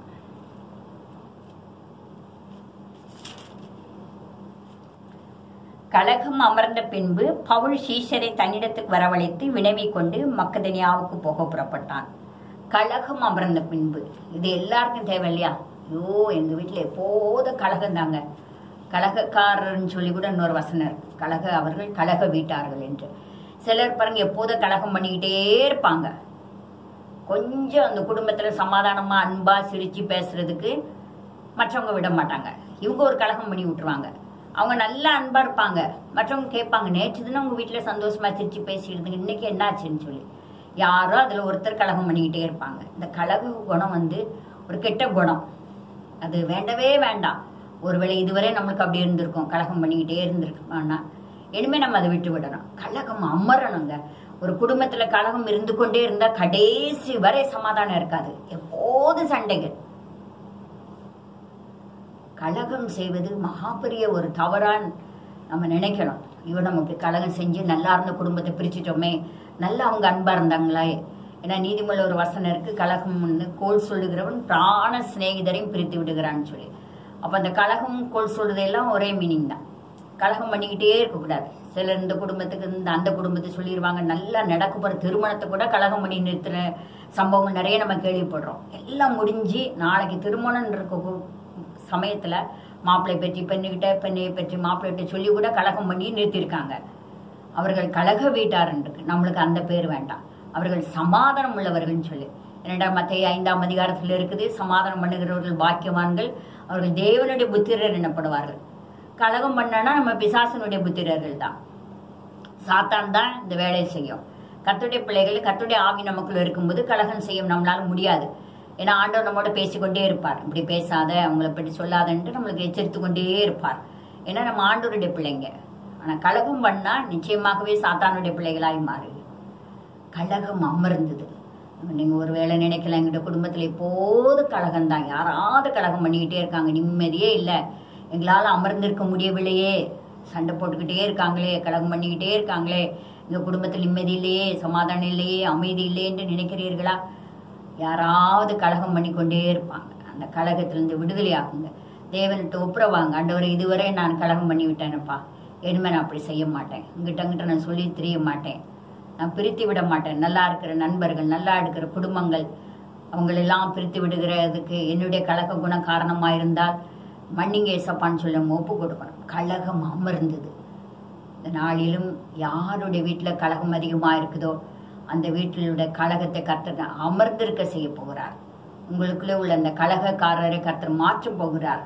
கலகம் அமர்ந்த பின்பு பவுல் சீஷரை தன்னிடத்துக்கு வரவழைத்து வினவிக் கொண்டு மக்கதனியாவுக்கு போக புறப்பட்டான் கலகம் அமர்ந்த பின்பு இது எல்லாருக்கும் தேவை இல்லையா ஐயோ எங்க வீட்டுல எப்போதும் கலகம் தாங்க கலகக்காரர்னு சொல்லி கூட இன்னொரு வசனர் கலக அவர்கள் கலக வீட்டார்கள் என்று சிலர் பாருங்க எப்போதும் கலகம் பண்ணிக்கிட்டே இருப்பாங்க கொஞ்சம் அந்த குடும்பத்துல சமாதானமா அன்பா சிரிச்சு பேசுறதுக்கு மற்றவங்க விட மாட்டாங்க இவங்க ஒரு கலகம் பண்ணி விட்டுருவாங்க அவங்க நல்லா அன்பா இருப்பாங்க மற்றவங்க கேட்பாங்க நேற்று தினம் உங்க வீட்டுல சந்தோஷமா சிரிச்சு பேசிட்டு இருந்தீங்க இன்னைக்கு என்னாச்சுன்னு சொல்லி யாரோ அதுல ஒருத்தர் கலகம் பண்ணிக்கிட்டே இருப்பாங்க இந்த கலக குணம் வந்து ஒரு கெட்ட குணம் அது வேண்டவே வேண்டாம் ஒருவேளை இதுவரை நம்மளுக்கு அப்படி இருந்திருக்கும் கலகம் பண்ணிக்கிட்டே இருந்திருக்கோம்னா இனிமே நம்ம அதை விட்டு விடணும் கலகம் அமரணுங்க ஒரு குடும்பத்துல கலகம் இருந்து கொண்டே இருந்தா கடைசி வரை சமாதானம் இருக்காது எப்போதும் சண்டைகள் கலகம் செய்வது மகாபெரிய ஒரு தவறான் நம்ம நினைக்கணும் இவன் நம்ம இப்படி கலகம் செஞ்சு நல்லா இருந்த குடும்பத்தை பிரிச்சிட்டோமே நல்லா அவங்க அன்பா இருந்தாங்களா ஏன்னா நீதிமன்ற ஒரு வசனம் இருக்கு கலகம் கோல் சொல்லுகிறவன் பிராண சிநேகிதரையும் பிரித்து விடுகிறான்னு சொல்லி அப்ப அந்த கலகம் கோல் சொல்றதெல்லாம் ஒரே மீனிங் தான் கலகம் பண்ணிக்கிட்டே இருக்கக்கூடாது சிலர் இந்த குடும்பத்துக்கு இந்த அந்த குடும்பத்தை சொல்லிடுவாங்க நல்லா நடக்க போற திருமணத்தை கூட கலகம் பண்ணி நிறுத்துற சம்பவங்கள் நிறைய நம்ம கேள்விப்படுறோம் எல்லாம் முடிஞ்சு நாளைக்கு திருமணம் இருக்க கு- சமயத்துல மாப்பிள்ளை பற்றி பெண்ணுகிட்ட பெண்ணையை பற்றி மாப்பிள்ளைகிட்ட சொல்லி கூட கலகம் பண்ணி நிறுத்தியிருக்காங்க அவர்கள் கலக வீட்டார் இருக்கு நம்மளுக்கு அந்த பேர் வேண்டாம் அவர்கள் சமாதானம் உள்ளவர்கள்னு சொல்லி இரண்டாம் மத்திய ஐந்தாம் அதிகாரத்தில் இருக்குது சமாதானம் பண்ணுகிறவர்கள் பாக்கியவான்கள் அவர்கள் தேவனுடைய புத்திரர் எனப்படுவார்கள் கலகம் பண்ணனா நம்ம பிசாசனுடைய புத்திரர்கள் தான் சாத்தான் தான் இந்த வேலையை செய்யும் கர்த்தருடைய பிள்ளைகள் கர்த்தருடைய ஆவி நமக்குள்ள இருக்கும்போது கலகம் செய்யும் நம்மளால முடியாது ஏன்னா ஆண்டவர் நம்மோட பேசிக்கொண்டே இருப்பார் இப்படி பேசாத அவங்கள பற்றி சொல்லாதன்ட்டு நம்மளுக்கு எச்சரித்து கொண்டே இருப்பார் ஏன்னா நம்ம ஆண்டவருடைய பிள்ளைங்க ஆனா கலகம் பண்ணா நிச்சயமாகவே சாத்தானுடைய பிள்ளைகளாய் மாறு கலகம் அமர்ந்தது நீங்க ஒரு வேளை நினைக்கலாம் எங்கிட்ட குடும்பத்துல எப்போது கலகம் தான் யாராவது கலகம் பண்ணிக்கிட்டே இருக்காங்க நிம்மதியே இல்லை எங்களால அமர்ந்திருக்க முடியவில்லையே சண்டை போட்டுக்கிட்டே இருக்காங்களே கலகம் பண்ணிக்கிட்டே இருக்காங்களே எங்க குடும்பத்தில் நிம்மதி இல்லையே சமாதானம் இல்லையே அமைதி இல்லையென்று நினைக்கிறீர்களா யாராவது கலகம் பண்ணிக்கொண்டே இருப்பாங்க அந்த கலகத்திலிருந்து விடுதலை ஆகுங்க தேவன்கிட்ட ஒப்புரவாங்க ஆண்டவரை இதுவரை நான் கலகம் பண்ணி விட்டேனப்பா இனிமே நான் அப்படி செய்ய மாட்டேன் உங்ககிட்ட அங்கிட்ட நான் சொல்லி தெரிய மாட்டேன் நான் பிரித்து விட மாட்டேன் நல்லா இருக்கிற நண்பர்கள் நல்லா இருக்கிற குடும்பங்கள் அவங்களெல்லாம் பிரித்து விடுகிறதுக்கு என்னுடைய கலக குணம் காரணமாக இருந்தால் மன்னிங்க ஏசப்பான்னு சொல்ல நம்ம ஒப்பு கொடுக்கணும் கலகம் அமர்ந்தது இந்த நாளிலும் யாருடைய வீட்டில் கலகம் அதிகமாக இருக்குதோ அந்த வீட்டிலுடைய கலகத்தை கர்த்தர் அமர்ந்திருக்க செய்ய போகிறார் உங்களுக்குள்ளே உள்ள அந்த கலகக்காரரை கர்த்தர் மாற்றப் போகிறார்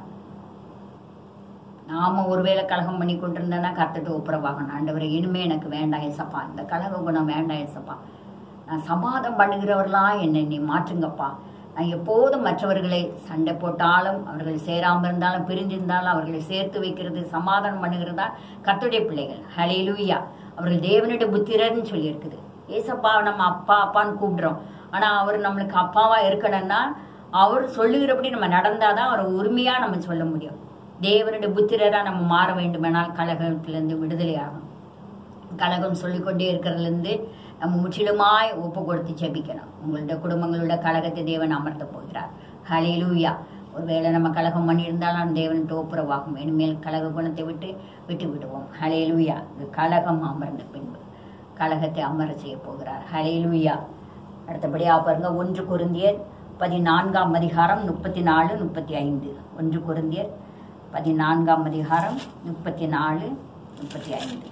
நாம ஒருவேளை கலகம் பண்ணி கொண்டிருந்தோன்னா கர்த்தட்டு ஒப்புரவாகணும் ஆண்டவரை இனிமே எனக்கு வேண்டாம் ஏசப்பா இந்த கலக குணம் வேண்டாம் ஏசப்பா நான் சமாதம் பண்ணுகிறவர்களா என்னை நீ மாற்றுங்கப்பா நான் எப்போதும் மற்றவர்களை சண்டை போட்டாலும் அவர்கள் சேராமல் இருந்தாலும் பிரிஞ்சிருந்தாலும் அவர்களை சேர்த்து வைக்கிறது சமாதானம் பண்ணுகிறதா கர்த்தருடைய பிள்ளைகள் ஹலேலூயா அவர்கள் தேவனுடைய புத்திரர்னு சொல்லி இருக்குது ஏசப்பா நம்ம அப்பா அப்பான்னு கூப்பிடுறோம் ஆனா அவர் நம்மளுக்கு அப்பாவா இருக்கணும்னா அவர் சொல்லுகிறபடி நம்ம நடந்தாதான் அவரை உரிமையா நம்ம சொல்ல முடியும் தேவனுடைய புத்திரரா நம்ம மாற வேண்டுமானால் கலகத்திலிருந்து விடுதலை ஆகும் கலகம் சொல்லிக்கொண்டே இருக்கிறதுலேருந்து நம்ம முற்றிலுமாய் ஒப்பு கொடுத்து ஜெபிக்கணும் உங்களுடைய குடும்பங்களோட கலகத்தை தேவன் அமர்த்த போகிறார் ஹalleluya ஒருவேளை நம்ம கலகம் பண்ணியிருந்தாலும் தேவன் ஒப்புரவாகும் இனிமேல் கலக குணத்தை விட்டு விட்டு விடுவோம் ஹலேலுயா இது கலகம் அமர்ந்த பின்பு கலகத்தை அமர செய்ய போகிறார் ஹலேலுயா அடுத்தபடியாக பாருங்க ஒன்று குருந்தியர் பதினான்காம் அதிகாரம் முப்பத்தி நாலு முப்பத்தி ஐந்து ஒன்று குருந்தியர் பதினான்காம் அதிகாரம் முப்பத்தி நாலு முப்பத்தி ஐந்து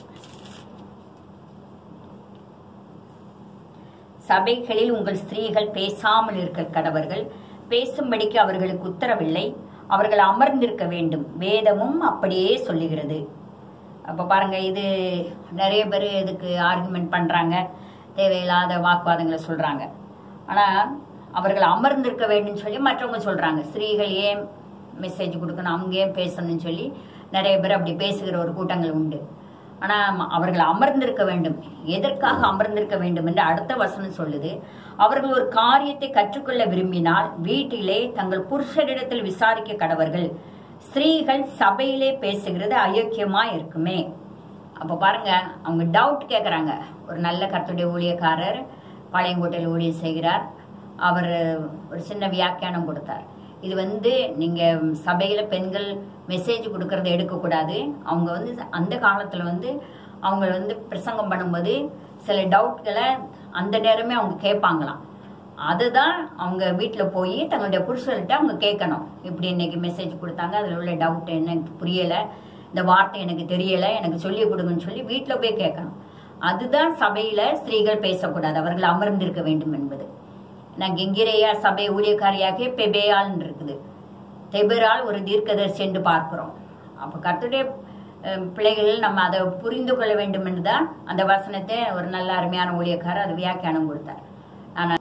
சபைகளில் உங்கள் ஸ்திரீகள் பேசாமல் இருக்க கடவர்கள் பேசும்படிக்கு அவர்களுக்கு உத்தரவில்லை அவர்கள் அமர்ந்திருக்க வேண்டும் வேதமும் அப்படியே சொல்லுகிறது அப்போ பாருங்க இது நிறைய பேர் இதுக்கு ஆர்குமெண்ட் பண்ணுறாங்க தேவையில்லாத வாக்குவாதங்களை சொல்கிறாங்க ஆனால் அவர்கள் அமர்ந்திருக்க வேண்டும் சொல்லி மற்றவங்க சொல்கிறாங்க ஸ்திரீகள் ஏன் மெசேஜ் கொடுக்கணும் அவங்க ஏன் பேசணும்னு சொல்லி நிறைய பேர் அப்படி பேசுகிற ஒரு கூட்டங்கள் உண்டு ஆனால் அவர்கள் அமர்ந்திருக்க வேண்டும் எதற்காக அமர்ந்திருக்க வேண்டும் என்று அடுத்த வசனம் சொல்லுது அவர்கள் ஒரு காரியத்தை கற்றுக்கொள்ள விரும்பினால் வீட்டிலே தங்கள் புருஷரிடத்தில் விசாரிக்க கடவர்கள் ஸ்திரீகள் சபையிலே பேசுகிறது அயோக்கியமா இருக்குமே அப்போ பாருங்க அவங்க டவுட் கேட்குறாங்க ஒரு நல்ல கர்த்தருடைய ஊழியக்காரர் பாளையங்கோட்டையில் ஊழியம் செய்கிறார் அவர் ஒரு சின்ன வியாக்கியானம் கொடுத்தார் இது வந்து நீங்கள் சபையில் பெண்கள் மெசேஜ் கொடுக்கறத எடுக்கக்கூடாது அவங்க வந்து அந்த காலத்தில் வந்து அவங்க வந்து பிரசங்கம் பண்ணும்போது சில டவுட்களை அந்த நேரமே அவங்க கேட்பாங்களாம் அதுதான் அவங்க வீட்டில் போய் தங்களுடைய புருஷர்கிட்ட அவங்க கேட்கணும் இப்படி இன்னைக்கு மெசேஜ் கொடுத்தாங்க அதில் உள்ள டவுட் என்ன எனக்கு புரியலை இந்த வார்த்தை எனக்கு தெரியலை எனக்கு சொல்லி கொடுங்கன்னு சொல்லி வீட்டில் போய் கேட்கணும் அதுதான் சபையில் ஸ்திரீகள் பேசக்கூடாது அவர்கள் அமர்ந்திருக்க வேண்டும் என்பது நான் கெங்கிரேயா சபை ஊழியக்காரியாக பெபேயால் இருக்குது தெபிரால் ஒரு தீர்க்கதரிசி என்று பார்க்கிறோம் அப்போ கர்த்தருடைய அஹ், பிள்ளைகள் நம்ம அதை புரிந்து கொள்ள வேண்டும் என்று தான் அந்த வசனத்தை ஒரு நல்ல அருமையான ஊழியக்காரர் அது வியாக்கியானம் கொடுத்தார் ஆனால்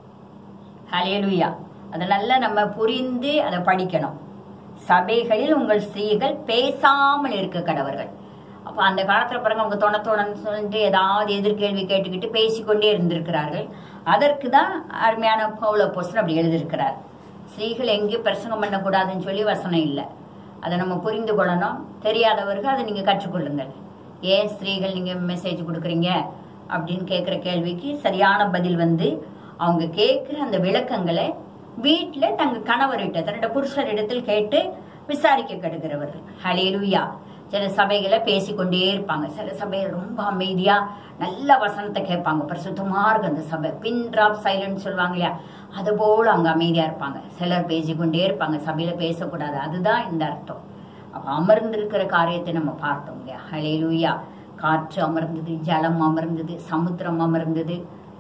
ஹலேலுயா அதை நல்லா நம்ம புரிந்து அதை படிக்கணும் சபைகளில் உங்கள் ஸ்திரீகள் பேசாமல் இருக்க கடவர்கள் அப்போ அந்த காலத்தில் பாருங்க அவங்க தொண தொணன்னு சொல்லிட்டு ஏதாவது எதிர்கேள்வி கேட்டுக்கிட்டு பேசிக்கொண்டே இருந்திருக்கிறார்கள் அதற்கு தான் அருமையான பவுல போஸ்டன் அப்படி எழுதியிருக்கிறார் ஸ்திரீகள் எங்கேயும் பிரசங்கம் பண்ணக்கூடாதுன்னு சொல்லி வசனம் இல்லை அதை நம்ம புரிந்து கொள்ளணும் தெரியாதவர்கள் அதை நீங்கள் கற்றுக்கொள்ளுங்கள் ஏன் ஸ்திரீகள் நீங்கள் மெசேஜ் கொடுக்குறீங்க அப்படின்னு கேட்குற கேள்விக்கு சரியான பதில் வந்து அவங்க கேட்குற அந்த விளக்கங்களை வீட்டில் தங்க கணவர்கிட்ட தன்னோட புருஷரிடத்தில் கேட்டு விசாரிக்க கெடுக்கிறவர்கள் ஹலேலுயா சில சபைகளை பேசிக்கொண்டே இருப்பாங்க சில சபைகள் ரொம்ப அமைதியா நல்ல வசனத்தை கேட்பாங்க பரிசுத்தமா இருக்கு அந்த சபை பின் டிராப் சைலண்ட் சொல்லுவாங்க இல்லையா அது போல அவங்க அமைதியா இருப்பாங்க சிலர் பேசிக்கொண்டே இருப்பாங்க சபையில பேசக்கூடாது அதுதான் இந்த அர்த்தம் அப்ப அமர்ந்திருக்கிற காரியத்தை நம்ம பார்த்தோம் இல்லையா ஹலேலுயா காற்று அமர்ந்தது ஜலம் அமர்ந்தது சமுத்திரம் அமர்ந்தது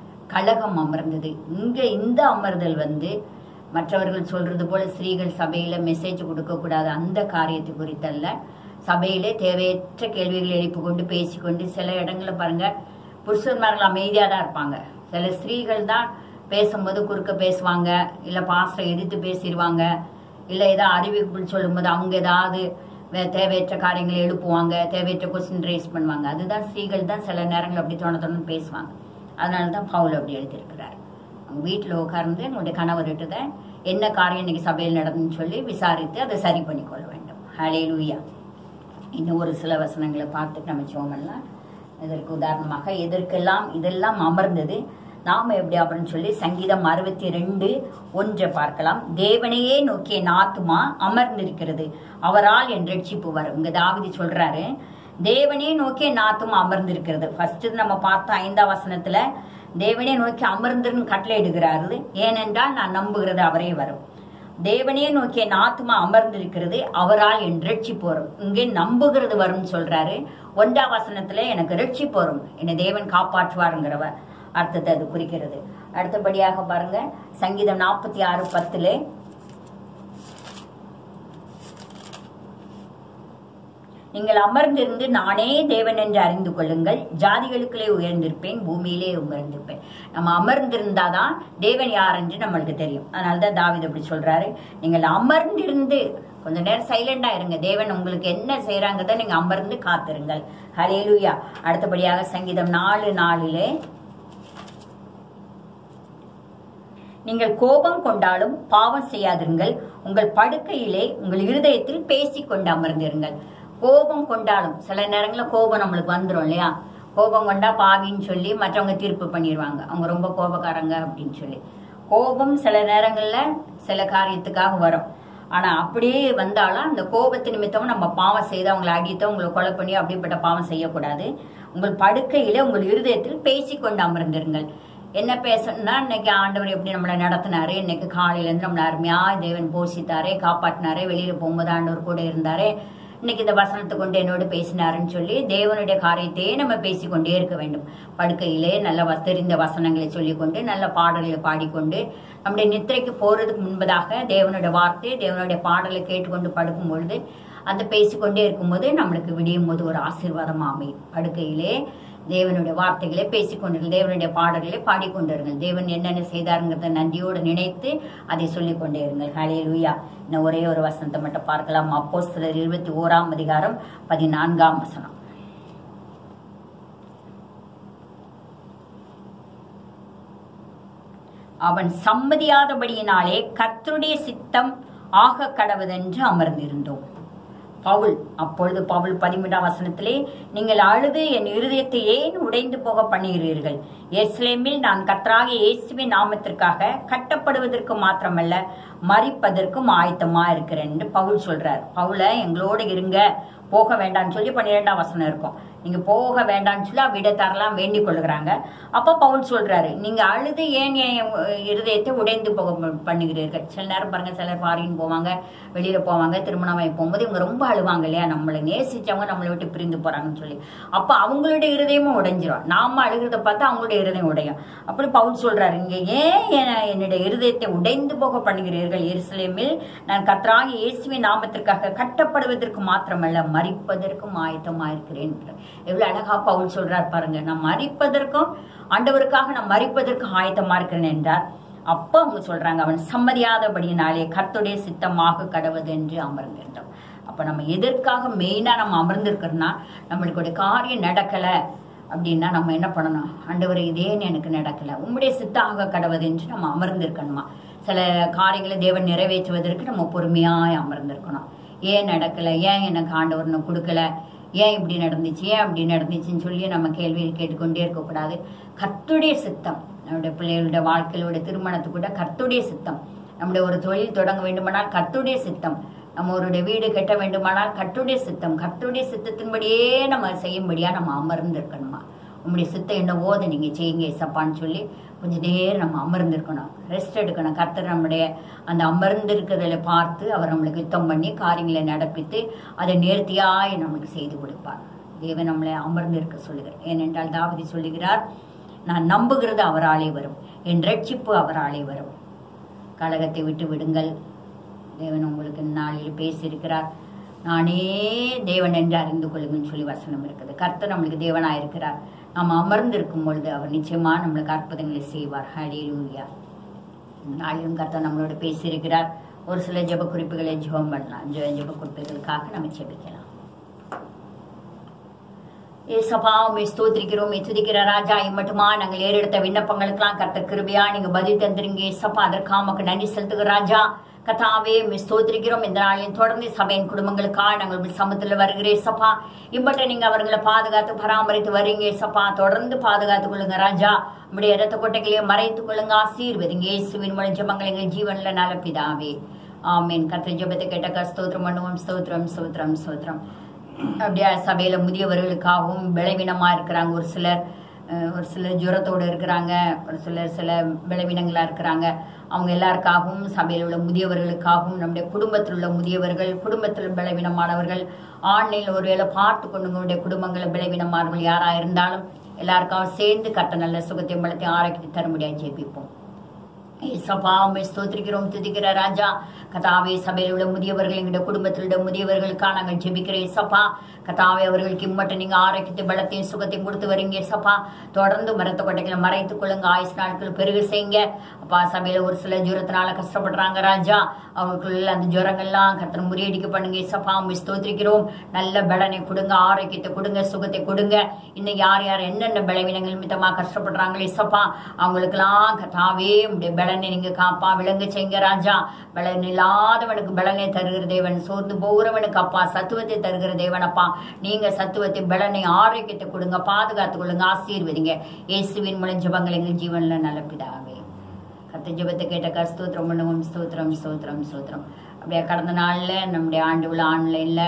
கழகம் அமர்ந்தது இங்க இந்த அமர்தல் வந்து மற்றவர்கள் சொல்றது போல ஸ்திரீகள் சபையில மெசேஜ் கொடுக்க கூடாது அந்த காரியத்தை குறித்தல்ல சபையிலே தேவையற்ற கேள்விகளை எழுப்பி கொண்டு பேசிக்கொண்டு சில இடங்கள்ல பாருங்க புருஷன்மார்கள் அமைதியா தான் இருப்பாங்க சில ஸ்திரீகள் தான் பேசும்போது குறுக்க பேசுவாங்க இல்ல பாஸ்டரை எதிர்த்து பேசிடுவாங்க இல்ல ஏதாவது அறிவிப்புகள் சொல்லும்போது அவங்க ஏதாவது வே- தேவையற்ற காரியங்களை எழுப்புவாங்க தேவையற்ற கொஸ்டின் ரைஸ் பண்ணுவாங்க அதுதான் ஸ்திரீகள் தான் சில நேரங்கள் அப்படி தோண தோணு பேசுவாங்க அதனால தான் பவுல் அப்படி எழுதியிருக்கிறார் அவங்க வீட்டில் உட்கார்ந்து எங்களுடைய கணவர்கிட்ட தான் என்ன காரியம் இன்னைக்கு சபையில் நடந்துன்னு சொல்லி விசாரித்து அதை சரி பண்ணிக்கொள்ள வேண்டும் ஹலே லூயா இன்னும் ஒரு சில வசனங்களை பார்த்துட்டு நம்ம சோமெல்லாம் இதற்கு உதாரணமாக எதற்கெல்லாம் இதெல்லாம் அமர்ந்தது நாம எப்படி அப்படின்னு சொல்லி சங்கீதம் அறுபத்தி ரெண்டு ஒன்றை பார்க்கலாம் தேவனையே நோக்கிய நாத்துமா அமர்ந்திருக்கிறது அவரால் என் ரட்சிப்பு வரும் இங்க தாவிதி சொல்றாரு தேவனே நோக்கிய நாத்துமா அமர்ந்திருக்கிறது ஃபர்ஸ்ட் நம்ம பார்த்த ஐந்தாம் வசனத்துல தேவனே நோக்கி அமர்ந்துன்னு கட்டளை இடுகிறாரு ஏனென்றால் நான் நம்புகிறது அவரே வரும் தேவனே நோக்கிய நாத்துமா அமர்ந்திருக்கிறது அவரால் என் ரட்சிப்பு வரும் இங்கே நம்புகிறது வரும்னு சொல்றாரு ஒன்றாம் வசனத்துல எனக்கு ரட்சிப்பு வரும் என்னை தேவன் காப்பாற்றுவாருங்கிறவ அர்த்தத்தை அது குறிக்கிறது அடுத்தபடியாக பாருங்க சங்கீதம் நாற்பத்தி ஆறு பத்துல நீங்கள் அமர்ந்திருந்து நானே தேவன் என்று அறிந்து கொள்ளுங்கள் ஜாதிகளுக்குள்ளே உயர்ந்திருப்பேன் பூமியிலே உயர்ந்திருப்பேன் நம்ம அமர்ந்திருந்தாதான் தேவன் யார் என்று நம்மளுக்கு தெரியும் அதனாலதான் தாவீது அப்படி சொல்றாரு நீங்கள் அமர்ந்திருந்து கொஞ்ச நேரம் சைலண்டா இருங்க தேவன் உங்களுக்கு என்ன செய்யறாங்கதான் நீங்க அமர்ந்து காத்திருங்கள் ஹலேலூயா அடுத்தபடியாக சங்கீதம் நாலு நாளிலே நீங்கள் கோபம் கொண்டாலும் பாவம் செய்யாதிருங்கள் உங்கள் படுக்கையிலே உங்கள் இருதயத்தில் பேசிக் கொண்டு அமர்ந்திருங்கள் கோபம் கொண்டாலும் சில நேரங்களில் கோபம் நம்மளுக்கு வந்துடும் இல்லையா கோபம் கொண்டா பாவின்னு சொல்லி மற்றவங்க தீர்ப்பு பண்ணிடுவாங்க அவங்க ரொம்ப கோபக்காரங்க அப்படின்னு சொல்லி கோபம் சில நேரங்களில் சில காரியத்துக்காக வரும் ஆனா அப்படியே வந்தாலும் அந்த கோபத்து நிமித்தம் நம்ம பாவம் செய்து அவங்களை அடித்து அவங்களை கொலை பண்ணி அப்படிப்பட்ட பாவம் செய்யக்கூடாது உங்கள் படுக்கையில உங்கள் இருதயத்தில் பேசிக்கொண்டு அமர்ந்திருங்கள் என்ன பேசணும்னா இன்னைக்கு ஆண்டவர் எப்படி நம்மளை நடத்தினாரு இன்னைக்கு காலையில இருந்து நம்மளை அருமையா தேவன் போஷித்தாரே காப்பாற்றினாரே வெளியில போகும்போது ஆண்டவர் கூட இருந்தாரே இன்னைக்கு இந்த வசனத்தை கொண்டு என்னோடு பேசினாருன்னு சொல்லி தேவனுடைய காரியத்தையே நம்ம பேசிக்கொண்டே இருக்க வேண்டும் படுக்கையிலே நல்ல வ- தெரிந்த வசனங்களை சொல்லிக்கொண்டு நல்ல பாடல்களை பாடிக்கொண்டு நம்முடைய நித்திரைக்கு போறதுக்கு முன்பதாக தேவனுடைய வார்த்தை தேவனுடைய பாடலை கேட்டுக்கொண்டு படுக்கும் பொழுது அந்த பேசிக்கொண்டே இருக்கும்போது நம்மளுக்கு விடியும் போது ஒரு ஆசீர்வாதம் அமையும் படுக்கையிலே தேவனுடைய வார்த்தைகளை பேசிக்கொண்டிருங்கள் தேவனுடைய பாடல்களை பாடிக்கொண்டிருங்கள் தேவன் என்னென்ன செய்தாருங்கிறத நன்றியோடு நினைத்து அதை சொல்லிக் கொண்டே இருங்கள் ஹலே லூயா இன்னும் ஒரே ஒரு வசனத்தை மட்டும் பார்க்கலாம் அப்போ சிலர் இருபத்தி ஓராம் அதிகாரம் பதினான்காம் வசனம் அவன் சம்மதியாதபடியினாலே கர்த்தருடைய சித்தம் ஆக கடவுதென்று அமர்ந்திருந்தோம் பவுல் அப்பொழுது பவுல் பதிமூன்றாம் வசனத்திலே நீங்கள் அழுது என் இருதயத்தை ஏன் உடைந்து போக பண்ணுகிறீர்கள் எஸ்லேமில் நான் கர்த்தராகிய இயேசுவின் நாமத்திற்காக கட்டப்படுவதற்கு மாத்திரமல்ல மறிப்பதற்கும் ஆயத்தமா இருக்கிறேன் என்று பவுல் சொல்றார் பவுல எங்களோட இருங்க போக வேண்டாம்னு சொல்லி பன்னிரெண்டாம் வசனம் இருக்கும் நீங்க போக வேண்டாம்னு சொல்லி விட தரலாம் வேண்டிக் கொள்ளுகிறாங்க அப்ப பவுல் சொல்றாரு நீங்க அழுது ஏன் என் இருதயத்தை உடைந்து போக ப- பண்ணுகிறீர்கள் சில நேரம் பாருங்க சிலர் ஃபாரின் போவாங்க வெளியில போவாங்க திருமணமாகி போகும்போது இவங்க ரொம்ப அழுவாங்க இல்லையா நம்மளை நேசிச்சவங்க நம்மளை விட்டு பிரிந்து போறாங்கன்னு சொல்லி அப்ப அவங்களுடைய இருதயமும் உடைஞ்சிரும் நாம அழுகிறத பார்த்து அவங்களுடைய இருதயம் உடையும் அப்படி பவுல் சொல்றாரு இங்க ஏன் என- என்னுடைய இருதயத்தை உடைந்து போக பண்ணுகிறீர்கள் எருசலேமில் நான் கர்த்தராகிய இயேசுவின் நாமத்திற்காக கட்டப்படுவதற்கு மாத்திரமல்ல மறிப்பதற்கும் ஆயத்தமாயிருக்கிறேன் எவ்வளவு அழகா பவுல் சொல்றார் பாருங்க நான் மறிப்பதற்கும் ஆண்டவருக்காக நான் மறிப்பதற்கும் ஆயத்தமா இருக்கிறேன் என்றார் அப்ப அவங்க சொல்றாங்க அவன் சம்மதியாதபடியினாலே கர்த்துடைய சித்தமாக கடவுது என்று அமர்ந்திருந்தோம் அப்ப நம்ம எதற்காக மெயினா நம்ம அமர்ந்திருக்கிறோம்னா நம்மளுக்கு ஒரு காரியம் நடக்கல அப்படின்னா நம்ம என்ன பண்ணணும் ஆண்டவரே இதேன்னு எனக்கு நடக்கல உம்முடைய சித்தாக கடவுது என்று நம்ம அமர்ந்திருக்கணுமா சில காரியங்களை தேவன் நிறைவேற்றுவதற்கு நம்ம பொறுமையாய் அமர்ந்திருக்கணும் ஏன் நடக்கல ஏன் எனக்கு ஆண்டவர் இன்னும் கொடுக்கல ஏன் இப்படி நடந்துச்சு ஏன் அப்படி நடந்துச்சுன்னு சொல்லி நம்ம கேள்வியில் கேட்டுக்கொண்டே இருக்கக்கூடாது கர்த்துடைய சித்தம் நம்முடைய பிள்ளைகளுடைய வாழ்க்கையிலுடைய திருமணத்துக்கு கூட கர்த்துடைய சித்தம் நம்முடைய ஒரு தொழில் தொடங்க வேண்டுமானால் கர்த்துடைய சித்தம் நம்ம ஒரு வீடு கட்ட வேண்டுமானால் கர்த்துடைய சித்தம் கர்த்துடைய சித்தத்தின்படியே நம்ம செய்யும்படியா நம்ம அமர்ந்திருக்கணுமா உங்களுடைய சித்தம் என்னவோ அதை நீங்க செய்யுங்க ஏசப்பான்னு சொல்லி கொஞ்ச நேரம் நம்ம அமர்ந்திருக்கணும் ரெஸ்ட் எடுக்கணும் கர்த்தர் நம்முடைய அந்த அமர்ந்திருக்கிறதுல பார்த்து அவர் நம்மளுக்கு யுத்தம் பண்ணி காரியங்களை நடப்பித்து அதை நேர்த்தியாய் நமக்கு செய்து கொடுப்பார் தேவன் நம்மளை அமர்ந்திருக்க சொல்லுகிறார் ஏனென்றால் தாவதி சொல்லுகிறார் நான் நம்புகிறது அவராலே வரும் என் ரட்சிப்பு அவராலே வரும் கழகத்தை விட்டு விடுங்கள் தேவன் உங்களுக்கு நாளில் பேசியிருக்கிறார் நானே தேவன் என்று அறிந்து கொள்ளுங்கன்னு சொல்லி வசனம் இருக்குது கர்த்தர் நம்மளுக்கு தேவனா இருக்கிறார் நாம் அமர்ந்திருக்கும் பொழுது அவர் நிச்சயமா நம்மளுக்கு அற்புதங்களை செய்வார் ஹalleluya நாளிலும் கர்த்தர் நம்மளோட பேசியிருக்கிறார் ஒரு சில ஜெப குறிப்புகளை ஜெபம் பண்ணலாம் ஜெ- ஜெப குறிப்புகளுக்காக நம்ம ஜெபிக்கலாம் ஏசப்பா உண்மை ஸ்தோத்திரிக்கிறோம் உம்மை துதிக்கிற ராஜா இம்மட்டுமா நாங்கள் ஏறெடுத்த விண்ணப்பங்களுக்கெல்லாம் கர்த்தர் கிருபையா நீங்க பதில் தந்துருங்க ஏசப்பா அதற்காக உமக்கு நன்றி செலுத்துகிற ராஜா கத்தாவே உம்மை ஸ்தோத்திரிக்கிறோம் இந்த நாளில் தொடர்ந்து சபையின் குடும்பங்களுக்காக நாங்கள் உம்முடைய சமத்துல வருகிறேன் சப்பா இம்பட்ட நீங்க அவர்களை பாதுகாத்து பராமரித்து வரீங்க சப்பா தொடர்ந்து பாதுகாத்துக் கொள்ளுங்க ராஜா உம்முடைய இரத்த கொட்டைகளையும் மறைத்துக் கொள்ளுங்க ஆசீர்வதிங்க இயேசுவின் மூலம் ஜெபங்கள் எங்கள் ஜீவன்ல நல்ல பிதாவே ஆமீன் கர்த்தர் ஜெபத்தை கேட்ட ஸ்தோத்திரம் பண்ணுவோம் ஸ்தோத்திரம் ஸ்தோத்திரம் ஸ்தோத்திரம் அப்படியே சபையில முதியவர்களுக்காகவும் பலவீனமா இருக்கிறாங்க ஒரு சிலர் அஹ், ஒரு சிலர் ஜுரத்தோடு இருக்கிறாங்க ஒரு சிலர் சில பலவீனங்களா இருக்கிறாங்க அவங்க எல்லாருக்காகவும் சபையில் உள்ள முதியவர்களுக்காகவும் நம்முடைய குடும்பத்தில் உள்ள முதியவர்கள் குடும்பத்தில் பலவீனமானவர்கள் ஆன்லைனில் ஒருவேளை பார்த்து கொண்டுங்களுடைய குடும்பங்களில் பலவீனமானவர்கள் யாரா இருந்தாலும் எல்லாருக்காகவும் சேர்ந்து கட்ட நல்ல சுகத்தையும் பலத்தையும் ஆரோக்கியத்தை தரும்படியாக ஜெபிப்போம் ஏசப்பா உம்மை ஸ்தோத்திரிக்கிறோம் துதிக்கிற ராஜா கதாவே சபையில் உள்ள முதியவர்கள் எங்களுடைய குடும்பத்தில் உள்ள முதியவர்களுக்காக நாங்கள் ஜெபிக்கிறோம் ஏசப்பா கதாவே அவர்களுக்கு இம்மட்டும் நீங்க ஆரோக்கியத்தை பலத்தையும் சுகத்தையும் கொடுத்து வரீங்க ஏசப்பா தொடர்ந்து மரத்த கொட்டைகளை மறைத்துக் கொள்ளுங்க ஆயுசு நாட்கள் பெருக செய்யுங்க அப்பா சபையில ஒரு சில ஜுரத்தினால கஷ்டப்படுறாங்க ராஜா அவங்களுக்குள்ள அந்த ஜுரங்கள்லாம் கத்தனை முறியடிக்க பண்ணுங்க ஏசப்பா உம்மை ஸ்தோத்திரிக்கிறோம் நல்ல பலனை கொடுங்க ஆரோக்கியத்தை கொடுங்க சுகத்தை கொடுங்க இன்னும் யார் யார் என்னென்ன பலவீனங்கள் மித்தமா கஷ்டப்படுறாங்களோ ஏசப்பா அவங்களுக்கெல்லாம் கத்தாவே உடைய பலனை நீங்க காப்பா விளங்க செய்யுங்க ராஜா பலன் இல்லாதவனுக்கு பலனை தருகிற தேவன் சோர்ந்து போகிறவனுக்கு அப்பா சத்துவத்தை தருகிற தேவன் அப்பா நீங்க சத்துவத்தை பலனை ஆரோக்கியத்தை கொடுங்க பாதுகாத்துக் கொள்ளுங்க ஆசீர்வதிங்க இயேசுவின் மூலம் ஜெபங்கள் எங்கள் ஜீவன்ல நல்ல பிதாவே கத்த ஜெபத்தை கேட்ட ஸ்தோத்திரம் பண்ணுவோம் ஸ்தோத்திரம் ஸ்தோத்திரம் ஸ்தோத்திரம் அப்படியே கடந்த நாளில் நம்முடைய ஆண்டு விழா ஆன்லைனில்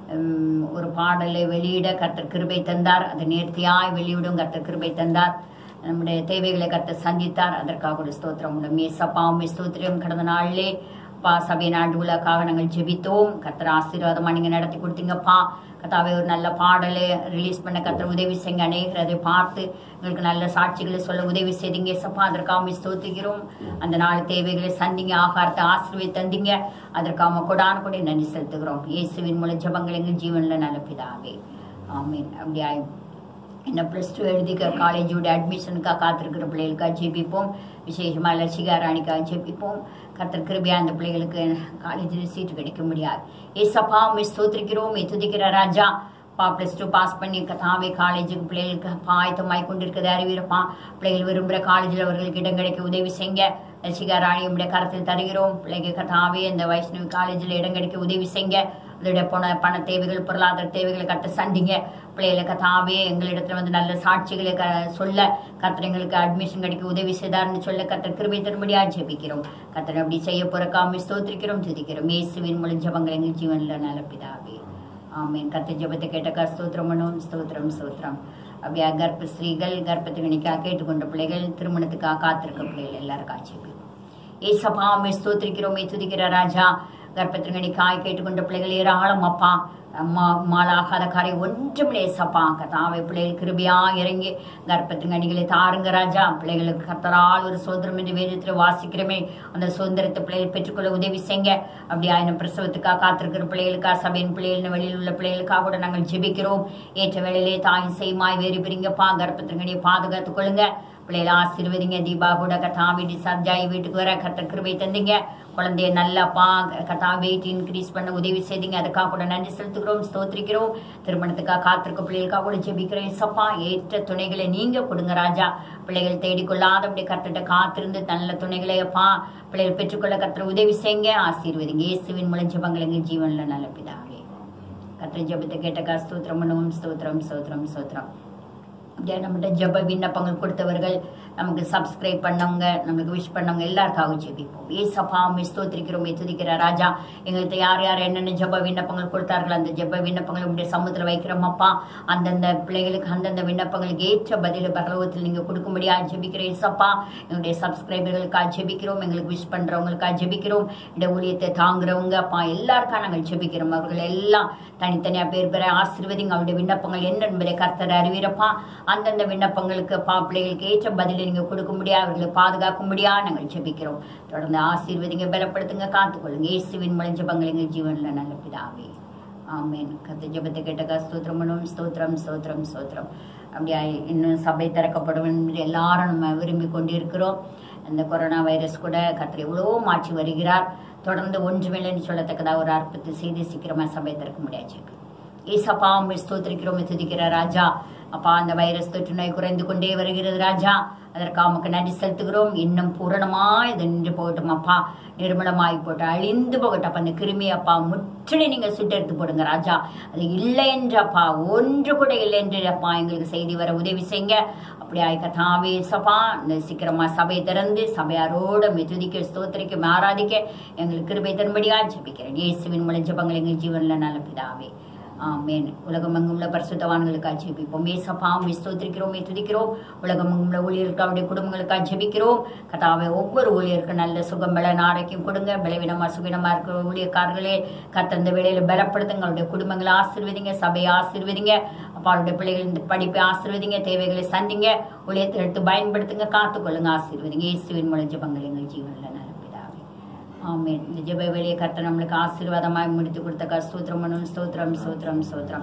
ஒரு பாடலை வெளியிட கர்த்தர் கிருபை தந்தார் அதை நேர்த்தியாய் வெளியிடும் கர்த்தர் கிருபை தந்தார் நம்முடைய தேவைகளை கர்த்தர் சந்தித்தார் அதற்காக ஒரு ஸ்தோத்திரம் உண்டு மேசப்பாவும் ஸ்தோத்திரம் கடந்த நாளிலே பா சபை நாடு விழாக்காக நாங்கள் ஜெபித்தோம் கர்த்தர் ஆசீர்வாதமாக நீங்கள் நடத்தி கொடுத்தீங்கப்பா கத்தாவே ஒரு நல்ல பாடலை ரிலீஸ் பண்ண கர்த்தர் உதவி செய்யுங்க அநேகர் அதை பார்த்து எங்களுக்கு நல்ல சாட்சிகளை சொல்ல உதவி செய்தீங்க சப்பா அதற்காக ஸ்தோத்திக்கிறோம் அந்த நாள் தேவைகளை சந்திங்க ஆகாரத்தை ஆசீர்வை தந்தீங்க அதற்காக கொடான கூட நன்றி செலுத்துகிறோம் இயேசுவின் மூலம் ஜபங்கள் எங்கள் ஜீவனில் நல்ல பிதாவே ஆமீன் அப்படியா என்ன ப்ளஸ் டூ எழுதிக்க காலேஜோட அட்மிஷனுக்காக காத்திருக்கிற பிள்ளைகளுக்காக ஜெபிப்போம் விசேஷமாக லட்சிகா ராணிக்காக ஜெபிப்போம் கர்த்தர் கிருபியா அந்த பிள்ளைகளுக்கு காலேஜில் சீட்டு கிடைக்க முடியாது ஏசப்பா மிஸ் தோத்திருக்கிறோம் துதிக்கிற ராஜா பா ப்ளஸ் டூ பாஸ் பண்ணி கதாவே காலேஜுக்கு பிள்ளைகளுக்கு ஆயத்தமாய் கொண்டிருக்கிறது அறிவிறப்பா பிள்ளைகள் விரும்புகிற காலேஜில் அவர்களுக்கு இடம் கிடைக்க உதவி செய்யுங்க லட்சிகா ராணியுடைய கரத்தில் தருகிறோம் பிள்ளைங்க கதாவே இந்த வைஷ்ணவி காலேஜில் இடம் கிடைக்க உதவி செய்யுங்க அதோடைய பண பண தேவைகள் பொருளாதார தேவைகளை கட்ட சந்திங்க பிள்ளைகளை கதாவே எங்களிடத்துல வந்து நல்ல சாட்சிகளை க சொல்ல கத்திரங்களுக்கு அட்மிஷன் கிடைக்க உதவி செய்தார்னு சொல்ல கத்தர் கிருபை தரும்படியா ஜெபிக்கிறோம் கத்தர் அப்படி செய்ய போறக்காம ஸ்தோத்திரிக்கிறோம் துதிக்கிறோம் இயேசுவின் மூலம் ஜபங்கள் எங்கள் ஜீவனில் நல்ல பிதாவே ஆமீன் கத்த ஜபத்தை கேட்டக்கா ஸ்தோத்திரம் பண்ணுவோம் ஸ்தோத்திரம் ஸ்தோத்திரம் அப்படியா கர்ப்ப ஸ்திரீகள் கர்ப்பத்துக்கு நிற்கா கேட்டுக்கொண்ட பிள்ளைகள் திருமணத்துக்காக காத்திருக்க பிள்ளைகள் எல்லாருக்கும் ஜெபிக்கும் ஏசப்பா அம்மை ஸ்தோத்திரிக்கிறோம் துதிக்கிற ராஜா கர்ப்பத்திற்கடி காய் கேட்டுக்கொண்ட பிள்ளைகள் ஏராளம் அப்பா அம்மா மாலாகாத காரை ஒன்றுமில்லை ஏசப்பா கத்தாவை பிள்ளைகள் கிருபியா இறங்கி கர்ப்பத்தின் அணிகளை தாருங்க ராஜா பிள்ளைகளுக்கு கத்தரால் ஒரு சுதந்திரம் என்று வேதத்தில் வாசிக்கிறோமே அந்த சுதந்திரத்தை பிள்ளைகள் பெற்றுக்கொள்ள உதவி செய்யுங்க அப்படி ஆயிரம் பிரசவத்துக்காக காத்திருக்கிற பிள்ளைகளுக்கா சபையின் பிள்ளைகள் வெளியில் உள்ள பிள்ளைகளுக்காக கூட நாங்கள் ஜெபிக்கிறோம் ஏற்ற வேளையிலே தாயின் செய்மாய் வேறு பிரிங்கப்பா கர்ப்பத்திற்கடியை பாதுகாத்துக் கொள்ளுங்க பிள்ளைகளை ஆசீர்வதிங்க தீபா கூட கத்தா வீட்டு சர்ஜாயி வீட்டுக்கு வர கத்த கிருபை தந்தீங்க குழந்தைய நல்லாப்பா கத்தா வெயிட் இன்க்ரீஸ் பண்ண உதவி செய்தீங்க அதுக்காக கூட நன்றி செலுத்துகிறோம் ஸ்தோத்திரிக்கிறோம் திருமணத்துக்காக காத்திருக்க பிள்ளைகளுக்காக கூட ஜெபிக்கிறேன் சப்பா ஏற்ற துணைகளை நீங்க கொடுங்க ராஜா பிள்ளைகள் தேடிக்கொள்ளாதபடி கத்திட்ட காத்திருந்து நல்ல துணைகளை அப்பா பிள்ளைகள் பெற்றுக்கொள்ள கத்திர உதவி செய்யுங்க ஆசீர்வதிங்க இயேசுவின் மூலம் ஜெபங்கள் எங்க ஜீவன்ல நல்ல பிதாவே கத்திர ஜெபத்தை கேட்டக்கா ஸ்தோத்திரம் பண்ணுவோம் ஸ்தோத்திரம் ஸ்தோத்திரம் ஸ்தோத்திரம் அப்படியே நம்மகிட்ட ஜெப விண்ணப்பங்கள் கொடுத்தவர்கள் நமக்கு சப்ஸ்கிரைப் பண்ணவங்க நம்மளுக்கு விஷ் பண்ணவங்க எல்லாருக்காகவும் ஜெபிப்போம் ஏசப்பா ஸ்தோத்திரிக்கிறோம் துதிக்கிற ராஜா எங்களுக்கு யார் யார் என்னென்ன ஜெப விண்ணப்பங்கள் கொடுத்தார்கள் அந்த ஜெப விண்ணப்பங்களை உடைய சமூகத்தில் வைக்கிறோம் அப்பா அந்தந்த பிள்ளைகளுக்கு அந்தந்த விண்ணப்பங்களுக்கு ஏற்ற பதில பரலோகத்தில் நீங்கள் கொடுக்கும்படியா ஜெபிக்கிற ஏசப்பா எங்களுடைய சப்ஸ்கிரைபர்களுக்காக ஜெபிக்கிறோம் எங்களுக்கு விஷ் பண்ணுறவங்களுக்காக ஜெபிக்கிறோம் இந்த ஊழியத்தை தாங்குறவங்க அப்பா எல்லாருக்காக நாங்கள் ஜெபிக்கிறோம் அவர்கள் எல்லாம் தனித்தனியாக பேர் பெற ஆசீர்வதிங்க அவருடைய விண்ணப்பங்கள் என்ன என்பதை கர்த்தர் அறிவிறப்பா அந்தந்த விண்ணப்பங்களுக்கு பா பிள்ளைகளுக்கு ஏற்ற பதிலை நீங்கள் கொடுக்க முடியாது அவர்களை பாதுகாக்க முடியாது நாங்கள் ஜெபிக்கிறோம் தொடர்ந்து ஆசீர்வதிங்க பலப்படுத்துங்க காத்துக்கொள்ளுங்க இயேசுவின் மூலம் ஜெபங்கள் எங்கள் ஜீவனில் நல்ல பிதாவே ஆமேன் கத்த ஜெபத்தை கேட்டக்கா ஸ்தோத்திரம் பண்ணுவோம் ஸ்தோத்திரம் ஸ்தோத்திரம் ஸ்தோத்திரம் அப்படியா இன்னும் சபை திறக்கப்படும் என்று எல்லாரும் நம்ம விரும்பி கொண்டிருக்கிறோம் இந்த கொரோனா வைரஸ் கூட கத்திர எவ்வளோ மாற்றி வருகிறார் தொடர்ந்து ஒன்றுமில்லைன்னு சொல்லத்தக்கதா ஒரு அற்புதத்தை செய்து சீக்கிரமாக சபை திறக்க முடியாது ஏசப்பா உண்மை ஸ்தோத்திரிக்கிறோம் துதிக்கிற ராஜா அப்பா அந்த வைரஸ் தொற்று நோய் குறைந்து கொண்டே வருகிறது ராஜா அதற்கு அவனுக்கு நன்றி செலுத்துகிறோம் இன்னும் பூரணமாய் இது நின்று போகட்டும் அப்பா நிர்மலமாய் போட்டு அழிந்து போகட்டும் அப்பா அந்த கிருமி அப்பா முற்றிலே நீங்க சுட்டெடுத்து போடுங்க ராஜா அது இல்லை என்றப்பா ஒன்று கூட இல்லை என்று அப்பா எங்களுக்கு செய்தி வர உதவி செய்யுங்க அப்படி ஆய்க்கத்தாவே சபா இந்த சீக்கிரமா சபை திறந்து சபையாரோட மெதுதிக்க ஸ்தோத்திரிக்க ஆராதிக்க எங்களுக்கு கிருபை தரும்படியா ஜெபிக்கிறேன் இயேசுவின் மூலம் ஜெபங்கள் எங்கள் ஜீவனில் நல்ல பிதாவே ஆமேன் உலகமெங்கும் உள்ள பரிசுத்தவான்களுக்காக ஜெபிப்போம் ஏசப்பாம் ஸ்தோத்திரிக்கிறோம் துதிக்கிறோம் உலகமெங்கும் உள்ள ஊழியருக்கு அவருடைய குடும்பங்களுக்காக ஜெபிக்கிறோம் கதாவை ஒவ்வொரு ஊழியருக்கும் நல்ல சுகம் பலன் ஆரோக்கியம் கொடுங்க பலவீனமா சுகினமா இருக்கிற ஊழியக்காரர்களே கத்தந்த வேளையில பலப்படுத்துங்க அவருடைய குடும்பங்களை ஆசீர்வதிங்க சபையை ஆசீர்வதிங்க அப்பா அவருடைய பிள்ளைகள் இந்த படிப்பை ஆசீர்வதிங்க தேவைகளை சந்திங்க ஊழியத்தை எடுத்து பயன்படுத்துங்க காத்துக்கொள்ளுங்க ஆசீர்வதிங்க இயேசுவின் மூலம் ஜெபங்கள் எங்கள் ஜீவனில் நல்ல பிதாவே ஆமேன் இந்த ஜெப வேலையை கர்த்தர் நம்மளுக்கு ஆசீர்வாதமாய் முடித்து கொடுத்த ஸ்தோத்திரம் பண்ணும் ஸ்தோத்திரம் ஸ்தோத்திரம் ஸ்தோத்திரம்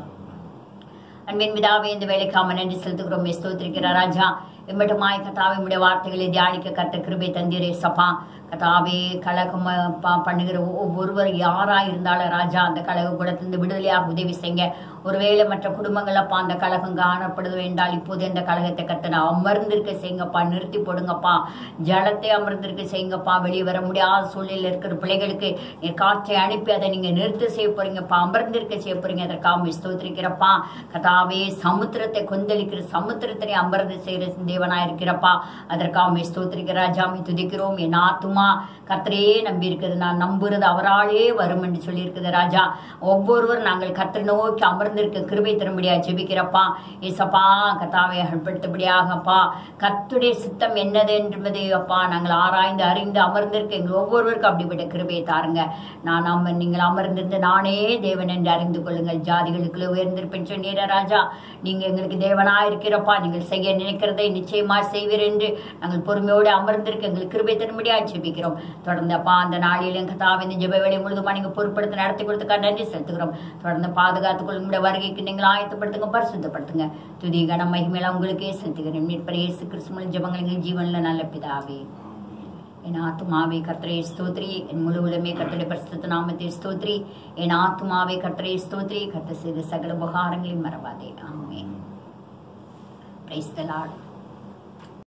அன்பின் பிதாவே இந்த வேலைக்காம நன்றி செலுத்துகிறோம் ஸ்தோத்திரிக்கிற ராஜா எம்பட்டமாய் கதாவை உடைய வார்த்தைகளை தியானிக்க கத்த கிருபை தந்திரே சப்பா கதாவே கழகம் ப- பண்ணுகிற ஒவ்வொருவர் யாரா இருந்தாலும் ராஜா அந்த கழக குடத்திலிருந்து விடுதலையாக உதவி செய்யுங்க ஒருவேளை மற்ற குடும்பங்கள் அப்பா அந்த கழகம் காணப்படுது வேண்டால் இப்போது இந்த கழகத்தை கத்தனை அமர்ந்திருக்க செய்யுங்கப்பா நிறுத்தி போடுங்கப்பா ஜலத்தை அமர்ந்திருக்க செய்யுங்கப்பா வெளியே வர முடியாத சூழ்நிலையில் இருக்கிற பிள்ளைகளுக்கு நீர் காற்றை அனுப்பி அதை நீங்க நிறுத்த செய்ய போறீங்கப்பா அமர்ந்திருக்க செய்ய போறீங்க அதற்காக ஸ்தோத்திரிக்கிறப்பா கதாவே சமுத்திரத்தை கொந்தளிக்கிற சமுத்திரத்தை அமர்ந்து செய்கிற தேவனா இருக்கிறப்பா அதற்காக உம்மை ஸ்தோத்திரிக்கிற ராஜா உம்மை துதிக்கிறோம் என் ஆத்துமா கர்த்தரே நம்பி இருக்குது நான் நம்புறது அவராலே வரும் என்று சொல்லியிருக்குது ராஜா ஒவ்வொருவர் நாங்கள் கர்த்தரை நோக்கி அமர்ந்திருக்க கிருபை தரும்படியா ஜெபிக்கிறப்பா ஏசப்பா கர்த்தாவை அகப்படுத்தபடியாகப்பா கர்த்துடைய சித்தம் என்னது என்பதை அப்பா நாங்கள் ஆராய்ந்து அறிந்து அமர்ந்திருக்க எங்கள் ஒவ்வொருவருக்கும் அப்படிப்பட்ட கிருபையை தாருங்க நான் அம நீங்கள் அமர்ந்திருந்து நானே தேவன் என்று அறிந்து கொள்ளுங்கள் ஜாதிகளுக்குள்ள உயர்ந்திருப்பேன் சொன்னீர ராஜா நீங்க எங்களுக்கு தேவனா இருக்கிறப்பா நீங்கள் செய்ய நினைக்கிறதை நிச்சயமா செய்வீர் என்று நாங்கள் பொறுமையோடு அமர்ந்திருக்க எங்களுக்கு கிருபை தரும்படியா ஜெபிக்கிறோம் தொடர்ந்து அப்பா அந்த நாளிலும் கதாவை இந்த ஜெப வேலை முழுதுமா நீங்க பொறுப்படுத்தி நடத்தி கொடுத்துக்கா நன்றி செலுத்துகிறோம் தொடர்ந்து பாதுகாத்துக் கொள்ளும் வருகைக்கு நீங்கள் ஆயத்தப்படுத்துங்க பரிசுத்தப்படுத்துங்க துதி கன மகிமையெல்லாம் உங்களுக்கே செலுத்துகிறேன் மீட்பர் இயேசு கிறிஸ்துவின் ஜெபங்கள் ஜீவன்ல நல்ல பிதாவே என் ஆத்துமாவே கர்த்தரே ஸ்தோத்ரி என் முழு உலமே கர்த்தருடைய பரிசுத்த நாமத்தை ஸ்தோத்ரி என் ஆத்துமாவே கர்த்தரே ஸ்தோத்ரி கர்த்தர் செய்த சகல உபகாரங்களையும் மறவாதே ஆமென் பிரைஸ் த லார்ட்